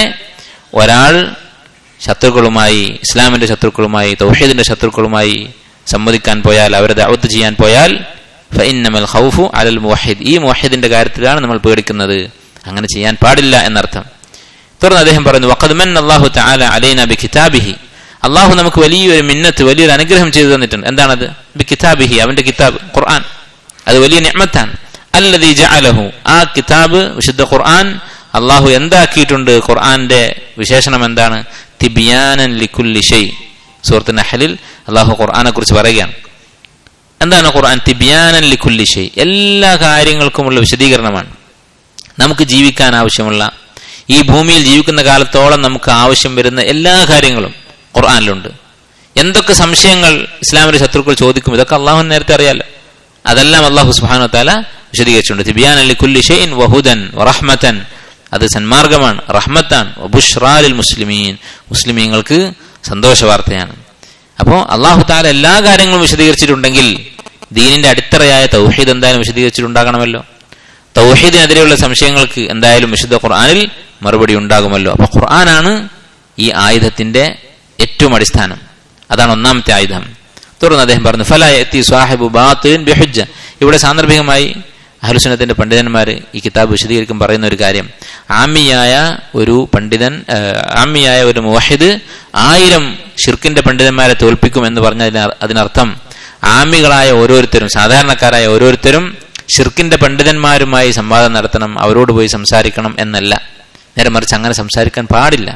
A: ഒരാൾ ശത്രുക്കളുമായി ഇസ്ലാമിന്റെ ശത്രുക്കളുമായി തൗഹീദിന്റെ ശത്രുക്കളുമായി സമ്മതിക്കാൻ പോയാൽ അവരെ ദഅവത്ത് ചെയ്യാൻ പോയാൽ ഫഇന്നമൽ ഖൗഫു അലൽ മുവഹിദ് ഈ മുവഹിദിന്റെ കാര്യത്തിലാണ് നമ്മൾ പേടിക്കുന്നത് അങ്ങനെ ചെയ്യാൻ പാടില്ല എന്നർത്ഥം തുടർന്ന് അദ്ദേഹം പറയുന്നു വഖദ് മൻ അല്ലാഹു തആല അലൈന ബി കിതാബിഹി അള്ളാഹു നമുക്ക് വലിയൊരു മിന്നത്ത് വലിയൊരു അനുഗ്രഹം ചെയ്തു തന്നിട്ടുണ്ട് എന്താണത് ബി കിതാബിഹി അവന്റെ കിതാബ് ഖുർആൻ അത് വലിയ നിഅമത്താണ് അല്ലദീ ജഅലഹു ആ കിതാബ് വിശുദ്ധ ഖുർആൻ അള്ളാഹു എന്താക്കിയിട്ടുണ്ട് ഖുർആന്റെ വിശേഷണം എന്താണ് തിബിയാനൻ ലിക്കുല്ലി ഷൈ സൂറത്ത് നഹലിൽ അള്ളാഹു ഖുർആനെ കുറിച്ച് പറയുകയാണ് എന്താണ് ഖുർആൻ തിബിയാനൻ ലിക്കുല്ലി ഷൈ എല്ലാ കാര്യങ്ങൾക്കുമുള്ള വിശദീകരണമാണ് നമുക്ക് ജീവിക്കാൻ ആവശ്യമുള്ള ഈ ഭൂമിയിൽ ജീവിക്കുന്ന കാലത്തോളം നമുക്ക് ആവശ്യം വരുന്ന എല്ലാ കാര്യങ്ങളും ഖുർആനിലുണ്ട് എന്തൊക്കെ സംശയങ്ങൾ ഇസ്ലാമിലെ ശത്രുക്കൾ ചോദിക്കും ഇതൊക്കെ അള്ളാഹു നേരത്തെ അറിയാലോ അതെല്ലാം അള്ളാഹു സുബാനു താല വിശദീകരിച്ചിട്ടുണ്ട് തിബിയാൻ അലി കുല്ലി ഷെയ്ൻ വഹുദൻ വറഹ്മത്തൻ അത് സന്മാർഗമാണ് റഹ്മത്താണ് ബുഷ്റാലിൽ മുസ്ലിമീൻ മുസ്ലിമീങ്ങൾക്ക് സന്തോഷ വാർത്തയാണ് അപ്പോൾ അള്ളാഹു താല എല്ലാ കാര്യങ്ങളും വിശദീകരിച്ചിട്ടുണ്ടെങ്കിൽ ദീനിന്റെ അടിത്തറയായ തൗഹീദ് എന്തായാലും വിശദീകരിച്ചിട്ടുണ്ടാകണമല്ലോ തൗഹീദിനെതിരെയുള്ള സംശയങ്ങൾക്ക് എന്തായാലും വിശുദ്ധ ഖുർആാനിൽ മറുപടി ഉണ്ടാകുമല്ലോ അപ്പൊ ഖുർആനാണ് ഈ ആയുധത്തിന്റെ ഏറ്റവും അടിസ്ഥാനം അതാണ് ഒന്നാമത്തെ ആയുധം തുടർന്ന് അദ്ദേഹം പറഞ്ഞു ഫല എത്തി സാഹിബ് ബാത്തിൻ ബിഹുജ്ജ ഇവിടെ സാന്ദർഭികമായി അഹലുസുനത്തിന്റെ പണ്ഡിതന്മാർ ഈ കിതാബ് വിശദീകരിക്കും പറയുന്ന ഒരു കാര്യം ആമിയായ ഒരു പണ്ഡിതൻ ആമിയായ ഒരു മുവഹിദ് ആയിരം ഷിർക്കിന്റെ പണ്ഡിതന്മാരെ തോൽപ്പിക്കും എന്ന് പറഞ്ഞ അതിനർത്ഥം ആമികളായ ഓരോരുത്തരും സാധാരണക്കാരായ ഓരോരുത്തരും ഷിർക്കിന്റെ പണ്ഡിതന്മാരുമായി സംവാദം നടത്തണം അവരോട് പോയി സംസാരിക്കണം എന്നല്ല നേരെ മറിച്ച് അങ്ങനെ സംസാരിക്കാൻ പാടില്ല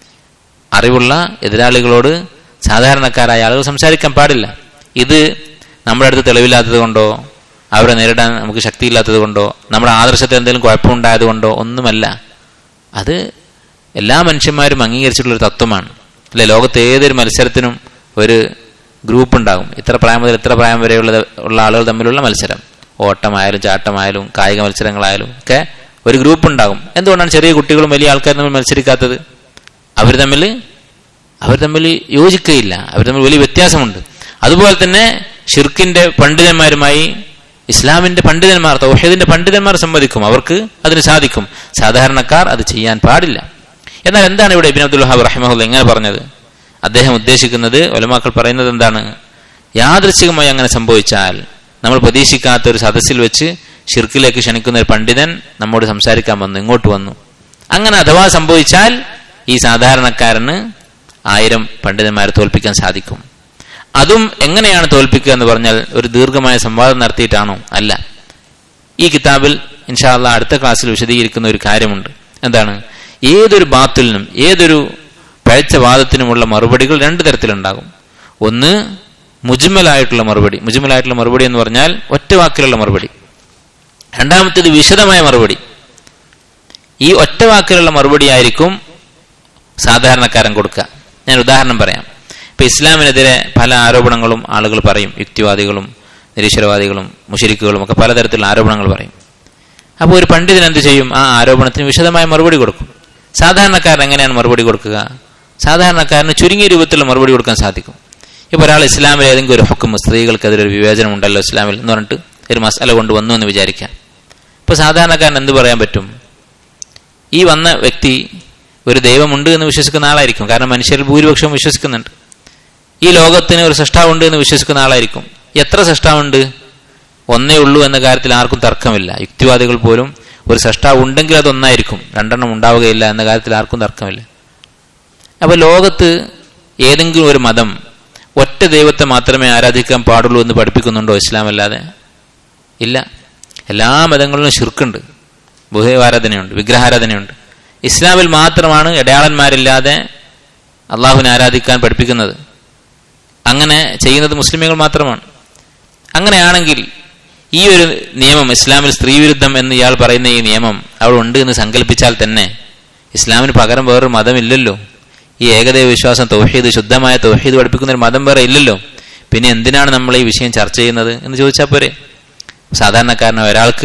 A: അറിവുള്ള എതിരാളികളോട് സാധാരണക്കാരായ ആളുകൾ സംസാരിക്കാൻ പാടില്ല ഇത് നമ്മുടെ അടുത്ത് തെളിവില്ലാത്തത് കൊണ്ടോ അവരെ നേരിടാൻ നമുക്ക് ശക്തിയില്ലാത്തത് കൊണ്ടോ നമ്മുടെ ആദർശത്തിൽ എന്തെങ്കിലും കുഴപ്പമുണ്ടായത് കൊണ്ടോ ഒന്നുമല്ല അത് എല്ലാ മനുഷ്യന്മാരും അംഗീകരിച്ചിട്ടുള്ള ഒരു തത്വമാണ് അല്ലെ ലോകത്ത് ഏതൊരു മത്സരത്തിനും ഒരു ഗ്രൂപ്പ് ഉണ്ടാകും ഇത്ര പ്രായം മുതൽ ഇത്ര പ്രായം വരെയുള്ള ഉള്ള ആളുകൾ തമ്മിലുള്ള മത്സരം ഓട്ടമായാലും ചാട്ടമായാലും കായിക മത്സരങ്ങളായാലും ഒക്കെ ഒരു ഗ്രൂപ്പ് ഉണ്ടാകും എന്തുകൊണ്ടാണ് ചെറിയ കുട്ടികളും വലിയ ആൾക്കാരും തമ്മിൽ മത്സരിക്കാത്തത് അവർ തമ്മിൽ അവർ തമ്മിൽ യോജിക്കയില്ല അവർ തമ്മിൽ വലിയ വ്യത്യാസമുണ്ട് അതുപോലെ തന്നെ ഷിർക്കിന്റെ പണ്ഡിതന്മാരുമായി ഇസ്ലാമിന്റെ പണ്ഡിതന്മാർ തൗഹീദിന്റെ പണ്ഡിതന്മാർ സമ്മതിക്കും അവർക്ക് അതിന് സാധിക്കും സാധാരണക്കാർ അത് ചെയ്യാൻ പാടില്ല എന്നാൽ എന്താണ് ഇവിടെ ഇബിൻ അബ്ദുൽ ഹാബ് റഹിമഹുല്ല എങ്ങനെ പറഞ്ഞത് അദ്ദേഹം ഉദ്ദേശിക്കുന്നത് ഒലമാക്കൾ പറയുന്നത് എന്താണ് യാദൃശികമായി അങ്ങനെ സംഭവിച്ചാൽ നമ്മൾ പ്രതീക്ഷിക്കാത്ത ഒരു സദസ്സിൽ വെച്ച് ഷിർക്കിലേക്ക് ക്ഷണിക്കുന്ന ഒരു പണ്ഡിതൻ നമ്മോട് സംസാരിക്കാൻ വന്നു ഇങ്ങോട്ട് വന്നു അങ്ങനെ അഥവാ സംഭവിച്ചാൽ ഈ സാധാരണക്കാരന് ആയിരം പണ്ഡിതന്മാരെ തോൽപ്പിക്കാൻ സാധിക്കും അതും എങ്ങനെയാണ് തോൽപ്പിക്കുക എന്ന് പറഞ്ഞാൽ ഒരു ദീർഘമായ സംവാദം നടത്തിയിട്ടാണോ അല്ല ഈ കിതാബിൽ ഇൻഷാല്ല അടുത്ത ക്ലാസ്സിൽ വിശദീകരിക്കുന്ന ഒരു കാര്യമുണ്ട് എന്താണ് ഏതൊരു ബാത്തിലിനും ഏതൊരു പഴച്ച വാദത്തിനുമുള്ള മറുപടികൾ രണ്ട് തരത്തിലുണ്ടാകും ഒന്ന് മുജ്മലായിട്ടുള്ള മറുപടി മുജ്മലായിട്ടുള്ള മറുപടി എന്ന് പറഞ്ഞാൽ ഒറ്റ വാക്കിലുള്ള മറുപടി രണ്ടാമത്തേത് വിശദമായ മറുപടി ഈ ഒറ്റ വാക്കിലുള്ള മറുപടി ആയിരിക്കും സാധാരണക്കാരൻ കൊടുക്കുക ഞാൻ ഉദാഹരണം പറയാം ഇപ്പൊ ഇസ്ലാമിനെതിരെ പല ആരോപണങ്ങളും ആളുകൾ പറയും യുക്തിവാദികളും നിരീശ്വരവാദികളും മുഷരിക്കുകളും ഒക്കെ പലതരത്തിലുള്ള ആരോപണങ്ങൾ പറയും അപ്പോൾ ഒരു പണ്ഡിതൻ എന്ത് ചെയ്യും ആ ആരോപണത്തിന് വിശദമായ മറുപടി കൊടുക്കും സാധാരണക്കാരൻ എങ്ങനെയാണ് മറുപടി കൊടുക്കുക സാധാരണക്കാരന് ചുരുങ്ങിയ രൂപത്തിലുള്ള മറുപടി കൊടുക്കാൻ സാധിക്കും ഇപ്പോൾ ഒരാൾ ഇസ്ലാമിൽ ഏതെങ്കിലും ഒരു ഹുക്കും സ്ത്രീകൾക്കെതിരെ ഒരു വിവേചനം ഉണ്ടല്ലോ ഇസ്ലാമിൽ എന്ന് പറഞ്ഞിട്ട് ഒരു മസാല കൊണ്ടുവന്നു എന്ന് വിചാരിക്കാം ഇപ്പോൾ സാധാരണക്കാരൻ എന്ത് പറയാൻ പറ്റും ഈ വന്ന വ്യക്തി ഒരു ദൈവമുണ്ട് എന്ന് വിശ്വസിക്കുന്ന ആളായിരിക്കും കാരണം മനുഷ്യരിൽ ഭൂരിപക്ഷവും വിശ്വസിക്കുന്നുണ്ട് ഈ ലോകത്തിന് ഒരു സൃഷ്ടാവുണ്ട് എന്ന് വിശ്വസിക്കുന്ന ആളായിരിക്കും എത്ര സൃഷ്ടാവുണ്ട് ഒന്നേ ഉള്ളൂ എന്ന കാര്യത്തിൽ ആർക്കും തർക്കമില്ല യുക്തിവാദികൾ പോലും ഒരു സൃഷ്ടാവ് ഉണ്ടെങ്കിൽ അത് ഒന്നായിരിക്കും രണ്ടെണ്ണം ഉണ്ടാവുകയില്ല എന്ന കാര്യത്തിൽ ആർക്കും തർക്കമില്ല അപ്പൊ ലോകത്ത് ഏതെങ്കിലും ഒരു മതം ഒറ്റ ദൈവത്തെ മാത്രമേ ആരാധിക്കാൻ പാടുള്ളൂ എന്ന് പഠിപ്പിക്കുന്നുണ്ടോ ഇസ്ലാം അല്ലാതെ ഇല്ല എല്ലാ മതങ്ങളിലും ശിർക്കുണ്ട് ബുഹേവാരാധനയുണ്ട് വിഗ്രഹാരാധനയുണ്ട് ഇസ്ലാമിൽ മാത്രമാണ് ഇടയാളന്മാരില്ലാതെ അള്ളാഹുവിനെ ആരാധിക്കാൻ പഠിപ്പിക്കുന്നത് അങ്ങനെ ചെയ്യുന്നത് മുസ്ലിമുകൾ മാത്രമാണ് അങ്ങനെയാണെങ്കിൽ ഈ ഒരു നിയമം ഇസ്ലാമിൽ സ്ത്രീവിരുദ്ധം എന്ന് ഇയാൾ പറയുന്ന ഈ നിയമം അവിടെ ഉണ്ട് എന്ന് സങ്കല്പിച്ചാൽ തന്നെ ഇസ്ലാമിന് പകരം വേറൊരു മതമില്ലല്ലോ ഈ ഏകദൈവ വിശ്വാസം തൗഹീദ് ശുദ്ധമായ തൗഹീദ് പഠിപ്പിക്കുന്ന ഒരു മതം വേറെ ഇല്ലല്ലോ പിന്നെ എന്തിനാണ് നമ്മൾ ഈ വിഷയം ചർച്ച ചെയ്യുന്നത് എന്ന് ചോദിച്ചാൽ പോരെ സാധാരണക്കാരനായ ഒരാൾക്ക്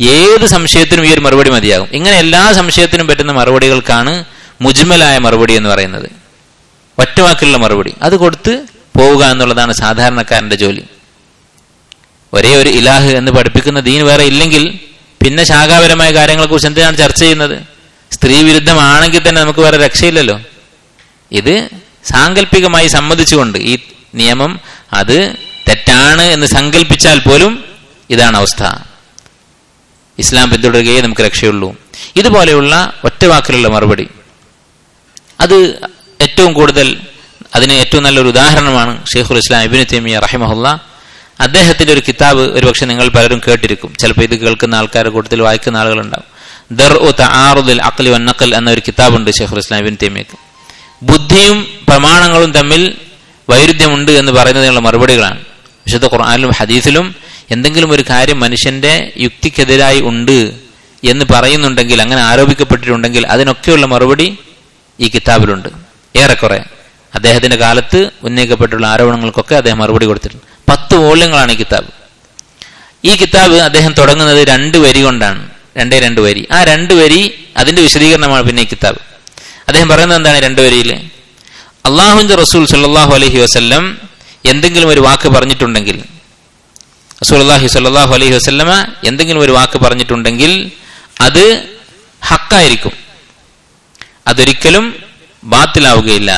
A: ഏത് സംശയത്തിനും ഈ ഒരു മറുപടി മതിയാകും ഇങ്ങനെ എല്ലാ സംശയത്തിനും പറ്റുന്ന മറുപടികൾക്കാണ് മുജ്മലായ മറുപടി എന്ന് പറയുന്നത് ഒറ്റവാക്കിലുള്ള മറുപടി അത് കൊടുത്ത് പോവുക എന്നുള്ളതാണ് സാധാരണക്കാരന്റെ ജോലി ഒരേ ഒരു ഇലാഹ് എന്ന് പഠിപ്പിക്കുന്ന ദീൻ വേറെ ഇല്ലെങ്കിൽ പിന്നെ ശാഖാപരമായ കാര്യങ്ങളെക്കുറിച്ച് എന്തിനാണ് ചർച്ച ചെയ്യുന്നത് സ്ത്രീ വിരുദ്ധമാണെങ്കിൽ തന്നെ നമുക്ക് വേറെ രക്ഷയില്ലല്ലോ ഇത് സാങ്കല്പികമായി സമ്മതിച്ചുകൊണ്ട് ഈ നിയമം അത് തെറ്റാണ് എന്ന് സങ്കല്പിച്ചാൽ പോലും ഇതാണ് അവസ്ഥ ഇസ്ലാം പിന്തുടരുകയേ നമുക്ക് രക്ഷയുള്ളൂ ഇതുപോലെയുള്ള ഒറ്റവാക്കിലുള്ള മറുപടി അത് ഏറ്റവും കൂടുതൽ അതിന് ഏറ്റവും നല്ലൊരു ഉദാഹരണമാണ് ഷെയ്ഖുൽ ഇസ്ലാം ഇബിന് തേമിയ റഹിമഹുല്ല അദ്ദേഹത്തിന്റെ ഒരു കിതാബ് ഒരുപക്ഷെ നിങ്ങൾ പലരും കേട്ടിരിക്കും ചിലപ്പോൾ ഇത് കേൾക്കുന്ന ആൾക്കാരുടെ കൂട്ടത്തിൽ വായിക്കുന്ന ആളുകളുണ്ടാവും ദർ ഉ തആറുദിൽ അഖ്ലി വന്നക്കൽ എന്ന ഒരു കിതാബുണ്ട് ഷെയ്ഖുൽ ഇസ്ലാം ഇബിൻ തേമിയക്ക് ബുദ്ധിയും പ്രമാണങ്ങളും തമ്മിൽ വൈരുദ്ധ്യമുണ്ട് എന്ന് പറയുന്നതിനുള്ള മറുപടികളാണ് വിശുദ്ധ ഖുർആാനിലും ഹദീസിലും എന്തെങ്കിലും ഒരു കാര്യം മനുഷ്യന്റെ യുക്തിക്കെതിരായി ഉണ്ട് എന്ന് പറയുന്നുണ്ടെങ്കിൽ അങ്ങനെ ആരോപിക്കപ്പെട്ടിട്ടുണ്ടെങ്കിൽ അതിനൊക്കെയുള്ള മറുപടി ഈ കിതാബിലുണ്ട് ഏറെക്കുറെ അദ്ദേഹത്തിന്റെ കാലത്ത് ഉന്നയിക്കപ്പെട്ടുള്ള ആരോപണങ്ങൾക്കൊക്കെ അദ്ദേഹം മറുപടി കൊടുത്തിട്ടുണ്ട് പത്ത് വോള്യങ്ങളാണ് ഈ കിതാബ് ഈ കിതാബ് അദ്ദേഹം തുടങ്ങുന്നത് രണ്ട് വരി കൊണ്ടാണ് രണ്ടേ രണ്ട് വരി ആ രണ്ട് വരി അതിന്റെ വിശദീകരണമാണ് പിന്നെ ഈ കിതാബ് അദ്ദേഹം പറയുന്നത് എന്താണ് രണ്ട് വരിയിൽ അള്ളാഹുന്റെ റസൂൽ സല്ലാഹു അലഹി വസ്ല്ലം എന്തെങ്കിലും ഒരു വാക്ക് പറഞ്ഞിട്ടുണ്ടെങ്കിൽ റസൂൽഹി സല്ലാഹു അലൈഹി വസ്ല്ലമ എന്തെങ്കിലും ഒരു വാക്ക് പറഞ്ഞിട്ടുണ്ടെങ്കിൽ അത് ഹക്കായിരിക്കും അതൊരിക്കലും ബാത്തിലാവുകയില്ല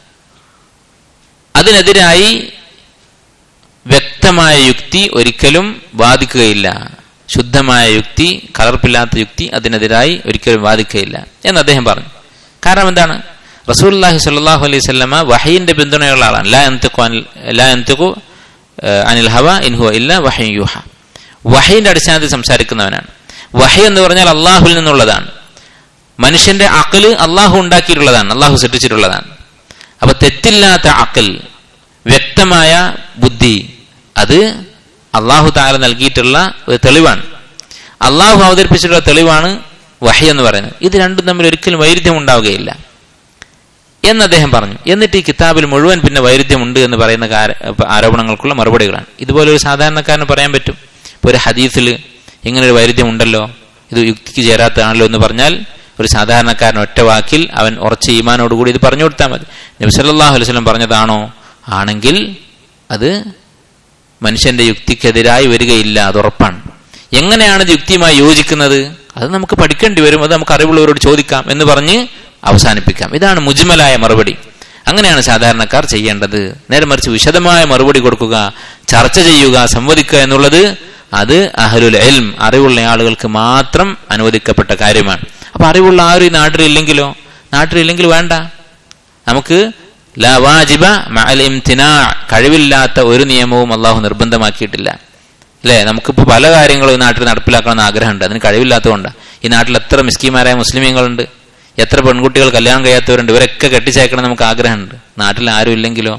A: അതിനെതിരായി വ്യക്തമായ യുക്തി ഒരിക്കലും ബാധിക്കുകയില്ല ശുദ്ധമായ യുക്തി കലർപ്പില്ലാത്ത യുക്തി അതിനെതിരായി ഒരിക്കലും ബാധിക്കുകയില്ല എന്ന് അദ്ദേഹം പറഞ്ഞു കാരണം എന്താണ് റസൂല്ലാഹി സ്വല്ലല്ലാഹു അലൈഹി സ്വല്ലമ വഹയിന്റെ പിന്തുണയുള്ള ആളാണ് ലാ യന്തിഖു അനിൽ ലാ യന്തിഖു അനിൽ ഹവ ഇൻഹു ഇല്ല വഹയ് യൂഹ വഹയിന്റെ അടിസ്ഥാനത്തിൽ സംസാരിക്കുന്നവനാണ് വഹി എന്ന് പറഞ്ഞാൽ അള്ളാഹുവിൽ നിന്നുള്ളതാണ് മനുഷ്യന്റെ അക്കല് അള്ളാഹു ഉണ്ടാക്കിയിട്ടുള്ളതാണ് അള്ളാഹു സൃഷ്ടിച്ചിട്ടുള്ളതാണ് അപ്പൊ തെറ്റില്ലാത്ത അക്കൽ വ്യക്തമായ ബുദ്ധി അത് അള്ളാഹു താല നൽകിയിട്ടുള്ള ഒരു തെളിവാണ് അള്ളാഹു അവതരിപ്പിച്ചിട്ടുള്ള തെളിവാണ് വഹി എന്ന് പറയുന്നത് ഇത് രണ്ടും തമ്മിൽ ഒരിക്കലും വൈരുദ്ധ്യം ഉണ്ടാവുകയില്ല എന്ന് അദ്ദേഹം പറഞ്ഞു എന്നിട്ട് ഈ കിതാബിൽ മുഴുവൻ പിന്നെ വൈരുദ്ധ്യമുണ്ട് എന്ന് പറയുന്ന ആരോപണങ്ങൾക്കുള്ള മറുപടികളാണ് ഇതുപോലെ ഒരു സാധാരണക്കാരന് പറയാൻ പറ്റും ഇപ്പോൾ ഒരു ഹദീസിൽ ഇങ്ങനെ ഒരു വൈരുദ്ധ്യം ഉണ്ടല്ലോ ഇത് യുക്തിക്ക് ചേരാത്തതാണല്ലോ എന്ന് പറഞ്ഞാൽ ഒരു സാധാരണക്കാരൻ ഒറ്റ വാക്കിൽ അവൻ ഉറച്ച ഈമാനോടുകൂടി ഇത് പറഞ്ഞു കൊടുത്താൽ മതി നബി സല്ലല്ലാഹു അലൈഹി വസല്ലം പറഞ്ഞതാണോ ആണെങ്കിൽ അത് മനുഷ്യന്റെ യുക്തിക്കെതിരായി വരികയില്ല അത് ഉറപ്പാണ് എങ്ങനെയാണ് ഇത് യുക്തിയുമായി യോജിക്കുന്നത് അത് നമുക്ക് പഠിക്കേണ്ടി വരും അത് നമുക്ക് അറിവുള്ളവരോട് ചോദിക്കാം എന്ന് പറഞ്ഞ് അവസാനിപ്പിക്കാം ഇതാണ് മുജ്മലായ മറുപടി അങ്ങനെയാണ് സാധാരണക്കാർ ചെയ്യേണ്ടത് നേരെ മറിച്ച് വിശദമായ മറുപടി കൊടുക്കുക ചർച്ച ചെയ്യുക സംവദിക്കുക എന്നുള്ളത് അത് അഹലുൽ എൽം അറിവുള്ള ആളുകൾക്ക് മാത്രം അനുവദിക്കപ്പെട്ട കാര്യമാണ് അപ്പൊ അറിവുള്ള ആരും ഈ നാട്ടിലില്ലെങ്കിലോ നാട്ടിലില്ലെങ്കിൽ വേണ്ട നമുക്ക് ലവാജിബ മഅൽ ഇംതിനാ കഴിവില്ലാത്ത ഒരു നിയമവും അള്ളാഹു നിർബന്ധമാക്കിയിട്ടില്ല അല്ലേ നമുക്കിപ്പോൾ പല കാര്യങ്ങളും ഈ നാട്ടിൽ നടപ്പിലാക്കണമെന്ന് ആഗ്രഹമുണ്ട് അതിന് കഴിവില്ലാത്തതുകൊണ്ട് ഈ നാട്ടിൽ എത്ര മിസ്കിമാരായ മുസ്ലിമീങ്ങളുണ്ട് എത്ര പെൺകുട്ടികൾ കല്യാണം കഴിയാത്തവരുണ്ട് ഇവരൊക്കെ കെട്ടിച്ചയക്കണം നമുക്ക് ആഗ്രഹമുണ്ട് നാട്ടിൽ ആരും ഇല്ലെങ്കിലോ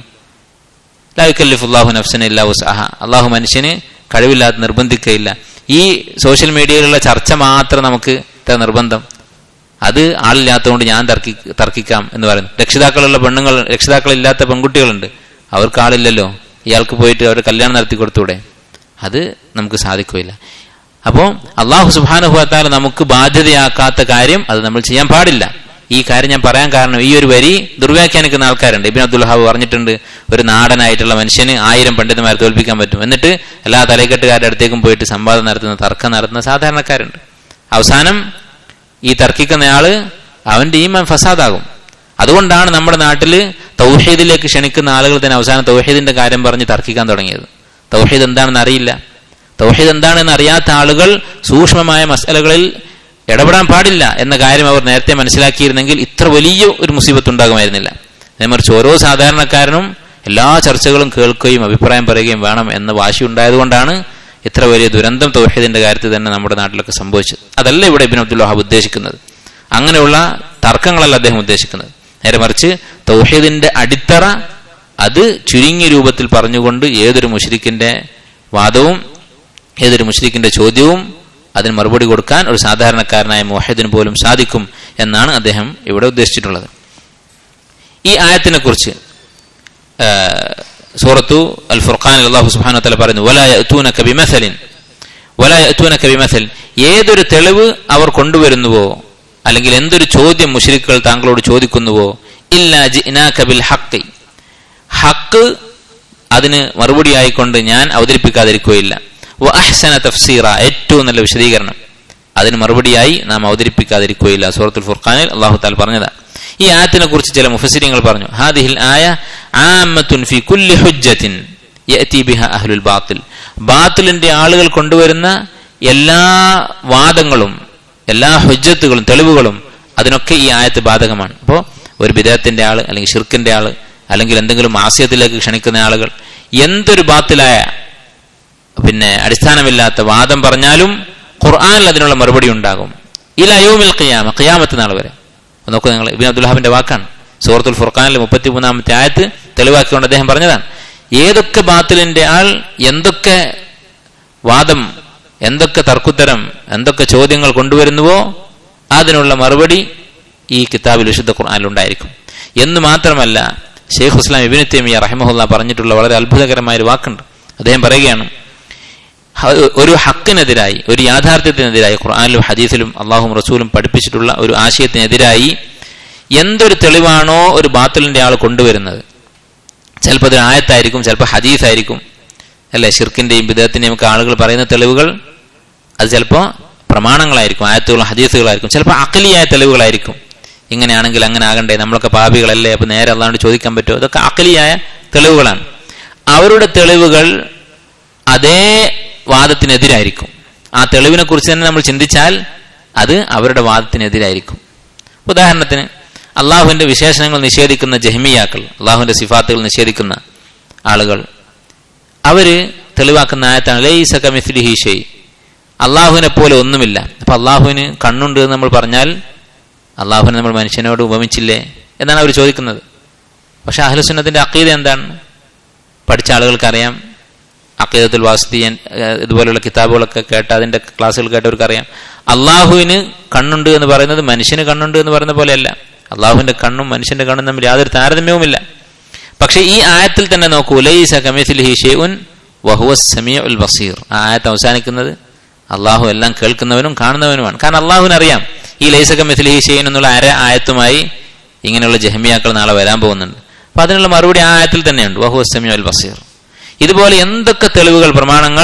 A: ലാഹു നഫ്സൻ ഇല്ലാ ഉസാഹ അള്ളാഹു മനുഷ്യന് കഴിവില്ലാത്ത നിർബന്ധിക്കയില്ല ഈ സോഷ്യൽ മീഡിയയിലുള്ള ചർച്ച മാത്രം നമുക്ക് ഇത്ര നിർബന്ധം അത് ആളില്ലാത്തതുകൊണ്ട് ഞാൻ തർക്കി തർക്കിക്കാം എന്ന് പറയുന്നു രക്ഷിതാക്കളുള്ള പെണ്ണുങ്ങൾ രക്ഷിതാക്കളില്ലാത്ത പെൺകുട്ടികളുണ്ട് അവർക്ക് ആളില്ലല്ലോ ഇയാൾക്ക് പോയിട്ട് അവർ കല്യാണം നടത്തി കൊടുത്തൂടെ അത് നമുക്ക് സാധിക്കില്ല അപ്പോൾ അള്ളാഹു സുബാനുഭവത്താൽ നമുക്ക് ബാധ്യതയാക്കാത്ത കാര്യം അത് നമ്മൾ ചെയ്യാൻ പാടില്ല ഈ കാര്യം ഞാൻ പറയാൻ കാരണം ഈ ഒരു വരി ദുർവ്യാഖ്യാനിക്കുന്ന ആൾക്കാരുണ്ട് ഇബിൻ അബ്ദുൽ ഹാബ് പറഞ്ഞിട്ടുണ്ട് ഒരു നാടനായിട്ടുള്ള മനുഷ്യന് ആയിരം പണ്ഡിതന്മാരെ തോൽപ്പിക്കാൻ പറ്റും എന്നിട്ട് എല്ലാ തലക്കെട്ടുകാരുടെ അടുത്തേക്കും പോയിട്ട് സംവാദം നടത്തുന്ന തർക്കം നടത്തുന്ന സാധാരണക്കാരുണ്ട് അവസാനം ഈ തർക്കിക്കുന്നയാള് അവന്റെ ഈമാൻ ഫസാദാകും അതുകൊണ്ടാണ് നമ്മുടെ നാട്ടില് തൗഹീദിലേക്ക് ക്ഷണിക്കുന്ന ആളുകൾ തന്നെ അവസാനം തൗഹീദിന്റെ കാര്യം പറഞ്ഞ് തർക്കിക്കാൻ തുടങ്ങിയത് തൗഹീദ് എന്താണെന്ന് അറിയില്ല തൗഹീദ് എന്താണെന്ന് അറിയാത്ത ആളുകൾ സൂക്ഷ്മമായ മസലകളിൽ ഇടപെടാൻ പാടില്ല എന്ന കാര്യം അവർ നേരത്തെ മനസ്സിലാക്കിയിരുന്നെങ്കിൽ ഇത്ര വലിയ ഒരു മുസീബത്ത് ഉണ്ടാകുമായിരുന്നില്ല മറിച്ച് ഓരോ സാധാരണക്കാരനും എല്ലാ ചർച്ചകളും കേൾക്കുകയും അഭിപ്രായം പറയുകയും വേണം എന്ന വാശി ഉണ്ടായതുകൊണ്ടാണ് ഇത്ര വലിയ ദുരന്തം തൗഹീദിന്റെ കാര്യത്തിൽ തന്നെ നമ്മുടെ നാട്ടിലൊക്കെ സംഭവിച്ചത് അതല്ല ഇവിടെ ഇബിൻ അബ്ദുൽ വഹാബ് ഉദ്ദേശിക്കുന്നത് അങ്ങനെയുള്ള തർക്കങ്ങളല്ല അദ്ദേഹം ഉദ്ദേശിക്കുന്നത് നേരെ മറിച്ച് തൗഹീദിന്റെ അടിത്തറ അത് ചുരുങ്ങിയ രൂപത്തിൽ പറഞ്ഞുകൊണ്ട് ഏതൊരു മുഷരിക്കിന്റെ വാദവും ഏതൊരു മുഷരിക്കിന്റെ ചോദ്യവും അതിന് മറുപടി കൊടുക്കാൻ ഒരു സാധാരണക്കാരനായ മോഹിദിന് പോലും സാധിക്കും എന്നാണ് അദ്ദേഹം ഇവിടെ ഉദ്ദേശിച്ചിട്ടുള്ളത് ഈ ആയത്തിനെ കുറിച്ച് സൂറത്തു അൽ ഫുർഖാൻ അള്ളാഹു സുബ്ഹാനഹു വതആല പറയുന്നു വലാ യഅതൂനക ബിമസലിൻ വലാ യഅതൂനക ബിമസൽ ഏതൊരു തെളിവ് അവർ കൊണ്ടുവരുന്നുവോ അല്ലെങ്കിൽ എന്തൊരു ചോദ്യം മുഷരിക്കുകൾ താങ്കളോട് ചോദിക്കുന്നുവോ ഇല്ല ജിനാക്കബിൽ ഹക്ക് ഹക്ക് അതിന് മറുപടി ആയിക്കൊണ്ട് ഞാൻ അവതരിപ്പിക്കാതിരിക്കുകയില്ല വ അഹ്സന തഫ്സീറ ഏറ്റവും നല്ല വിശദീകരണം അതിന് മറുപടിയായി നാം അവതരിപ്പിക്കാതിരിക്കുകയില്ല സൂറത്തുൽ ഫുർഖാനിൽ അള്ളാഹു താൽ പറഞ്ഞതാണ് ഈ ആയത്തിനെ കുറിച്ച് ചില മുഫസിരിങ്ങൾ പറഞ്ഞു ഹാദിഹിൽ ആയ ആമത്തുൻ ഫി കുല്ലി ഹുജ്ജത്തിൻ യഅതി ബിഹ അഹ്ലുൽ ബാത്തിൽ ബാത്തിലിന്റെ ആളുകൾ കൊണ്ടുവരുന്ന എല്ലാ വാദങ്ങളും എല്ലാ ഹുജ്ജത്തുകളും തെളിവുകളും അതിനൊക്കെ ഈ ആയത്ത് ബാധകമാണ് അപ്പോൾ ഒരു ബിദത്തിന്റെ ആള് അല്ലെങ്കിൽ ഷിർക്കിന്റെ ആള് അല്ലെങ്കിൽ എന്തെങ്കിലും ആശയത്തിലേക്ക് ക്ഷണിക്കുന്ന ആളുകൾ എന്തൊരു ബാത്തിലായ പിന്നെ അടിസ്ഥാനമില്ലാത്ത വാദം പറഞ്ഞാലും ഖുർആനിൽ അതിനുള്ള മറുപടി ഉണ്ടാകും ഇല അയോമിൽ ഖിയാമ ഖിയാമത്ത് നാൾ വരെ നോക്കൂ നിങ്ങൾ ഇബിൻ അബ്ദുൽഹാബിന്റെ വാക്കാണ് സൂറത്തുൽ ഫുർഖാനിൽ മുപ്പത്തി മൂന്നാമത്തെ ആയത്ത് തെളിവാക്കിക്കൊണ്ട് അദ്ദേഹം പറഞ്ഞതാണ് ഏതൊക്കെ ബാത്തിലിന്റെ ആൾ എന്തൊക്കെ വാദം എന്തൊക്കെ തർക്കുത്തരം എന്തൊക്കെ ചോദ്യങ്ങൾ കൊണ്ടുവരുന്നുവോ അതിനുള്ള മറുപടി ഈ കിതാബിൽ വിശുദ്ധ ഖുർആനിൽ ഉണ്ടായിരിക്കും എന്ന് മാത്രമല്ല ഷെയ്ഖ് ഹുസ്ലാം ഇബിൻ തേമിയ റഹിമഹുല്ല പറഞ്ഞിട്ടുള്ള വളരെ അത്ഭുതകരമായ ഒരു വാക്കുണ്ട് അദ്ദേഹം പറയുകയാണ് ഒരു ഹക്കിനെതിരായി ഒരു യാഥാർത്ഥ്യത്തിനെതിരായി ഖുർആാനിലും ഹദീസിലും അള്ളാഹും റസൂലും പഠിപ്പിച്ചിട്ടുള്ള ഒരു ആശയത്തിനെതിരായി എന്തൊരു തെളിവാണോ ഒരു ബാത്തിലിന്റെ ആൾ കൊണ്ടുവരുന്നത് ചിലപ്പോൾ അതൊരു ആയത്തായിരിക്കും ചിലപ്പോൾ ഹദീസായിരിക്കും അല്ലെ ഷിർക്കിന്റെയും വിദേഹത്തിന്റെയും ഒക്കെ ആളുകൾ പറയുന്ന തെളിവുകൾ അത് ചിലപ്പോൾ പ്രമാണങ്ങളായിരിക്കും ആയത്തുകളും ഹദീസുകളായിരിക്കും ചിലപ്പോൾ അക്കലിയായ തെളിവുകളായിരിക്കും ഇങ്ങനെയാണെങ്കിൽ അങ്ങനെ ആകണ്ടേ നമ്മളൊക്കെ പാപികളല്ലേ അപ്പൊ നേരെ അല്ലാണ്ട് ചോദിക്കാൻ പറ്റുമോ ഇതൊക്കെ അക്കലിയായ തെളിവുകളാണ് അവരുടെ തെളിവുകൾ അതേ വാദത്തിനെതിരായിരിക്കും ആ തെളിവിനെ കുറിച്ച് തന്നെ നമ്മൾ ചിന്തിച്ചാൽ അത് അവരുടെ വാദത്തിനെതിരായിരിക്കും ഉദാഹരണത്തിന് അള്ളാഹുവിന്റെ വിശേഷണങ്ങൾ നിഷേധിക്കുന്ന ജഹ്മിയാക്കൾ അള്ളാഹുവിന്റെ സിഫാത്തുകൾ നിഷേധിക്കുന്ന ആളുകൾ അവര് തെളിവാക്കുന്ന ആയത്താണ് ലൈസ കമിസ്ലിഹി ഷെയ് അള്ളാഹുവിനെ പോലെ ഒന്നുമില്ല അപ്പൊ അള്ളാഹുവിന് കണ്ണുണ്ട് എന്ന് നമ്മൾ പറഞ്ഞാൽ അള്ളാഹുവിനെ നമ്മൾ മനുഷ്യനോട് ഉപമിച്ചില്ലേ എന്നാണ് അവർ ചോദിക്കുന്നത് പക്ഷെ അഹ്ലസുന്നത്തിന്റെ അക്കീത എന്താണ് പഠിച്ച ആളുകൾക്കറിയാം അക്കീദത്തുൽ വാസ്തിയൻ ഇതുപോലുള്ള കിതാബുകളൊക്കെ കേട്ട് അതിന്റെ ക്ലാസ്സുകൾ കേട്ടവർക്ക് അറിയാം അള്ളാഹുവിന് കണ്ണുണ്ട് എന്ന് പറയുന്നത് മനുഷ്യന് കണ്ണുണ്ട് എന്ന് പറയുന്ന പോലെയല്ല അള്ളാഹുവിന്റെ കണ്ണും മനുഷ്യന്റെ കണ്ണും തമ്മിൽ യാതൊരു താരതമ്യവുമില്ല പക്ഷെ ഈ ആയത്തിൽ തന്നെ നോക്കൂ ലൈസ കമിസ്ലിഹി ഷെയ്ഉൻ വഹുവ സമീഉ ഉൽ ബസീർ ആ ആയത്ത് അവസാനിക്കുന്നത് അള്ളാഹു എല്ലാം കേൾക്കുന്നവനും കാണുന്നവനുമാണ് കാരണം അള്ളാഹുവിന് അറിയാം ഈ ലൈസ കമിസ്ലിഹി ഷെയ്ൻ എന്നുള്ള അര ആയത്തുമായി ഇങ്ങനെയുള്ള ജഹമിയാക്കൾ നാളെ വരാൻ പോകുന്നുണ്ട് അപ്പൊ അതിനുള്ള മറുപടി ആ ആയത്തിൽ തന്നെയുണ്ട് വഹുവ സമീഉ ഉൽ ബസീർ ഇതുപോലെ എന്തൊക്കെ തെളിവുകൾ പ്രമാണങ്ങൾ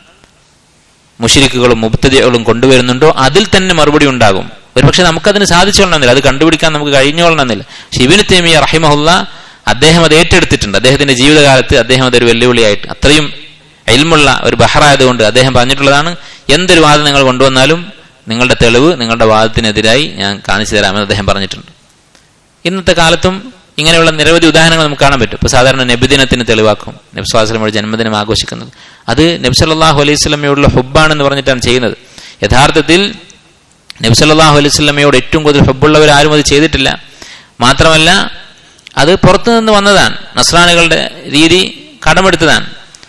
A: മുഷിരിക്കുകളും മുബ്തദികളും കൊണ്ടുവരുന്നുണ്ടോ അതിൽ തന്നെ മറുപടി ഉണ്ടാകും ഒരുപക്ഷെ നമുക്കതിന് സാധിച്ചോളണമെന്നില്ല അത് കണ്ടുപിടിക്കാൻ നമുക്ക് കഴിഞ്ഞോളണമെന്നില്ല ഷിബിന് തേമിയ റഹിമഹുല്ല അദ്ദേഹം അത് ഏറ്റെടുത്തിട്ടുണ്ട് അദ്ദേഹത്തിന്റെ ജീവിതകാലത്ത് അദ്ദേഹം അതൊരു വെല്ലുവിളിയായിട്ട് അത്രയും എൽമുള്ള ഒരു ബഹറായതുകൊണ്ട് അദ്ദേഹം പറഞ്ഞിട്ടുള്ളതാണ് എന്തൊരു വാദം നിങ്ങൾ കൊണ്ടുവന്നാലും നിങ്ങളുടെ തെളിവ് നിങ്ങളുടെ വാദത്തിനെതിരായി ഞാൻ കാണിച്ചു തരാമെന്ന് അദ്ദേഹം പറഞ്ഞിട്ടുണ്ട് ഇന്നത്തെ കാലത്തും ഇങ്ങനെയുള്ള നിരവധി ഉദാഹരണങ്ങൾ നമുക്ക് കാണാൻ പറ്റും ഇപ്പൊ സാധാരണ നബിദിനത്തിന് തെളിവാക്കും നബ്സ്വാസ്ലമയുടെ ജന്മദിനം ആഘോഷിക്കുന്നത് അത് നബ്സല്ലാഹു അലൈഹി സ്വലമയോടുള്ള ഹുബാണെന്ന് പറഞ്ഞിട്ടാണ് ചെയ്യുന്നത് യഥാർത്ഥത്തിൽ നബ്സല്ലാഹു അലൈഹി സ്വലമയോട് ഏറ്റവും കൂടുതൽ ഹുബുള്ളവർ ആരും അത് ചെയ്തിട്ടില്ല മാത്രമല്ല അത് പുറത്തുനിന്ന് വന്നതാണ് നസ്രാണികളുടെ രീതി കടമെടുത്തതാണ്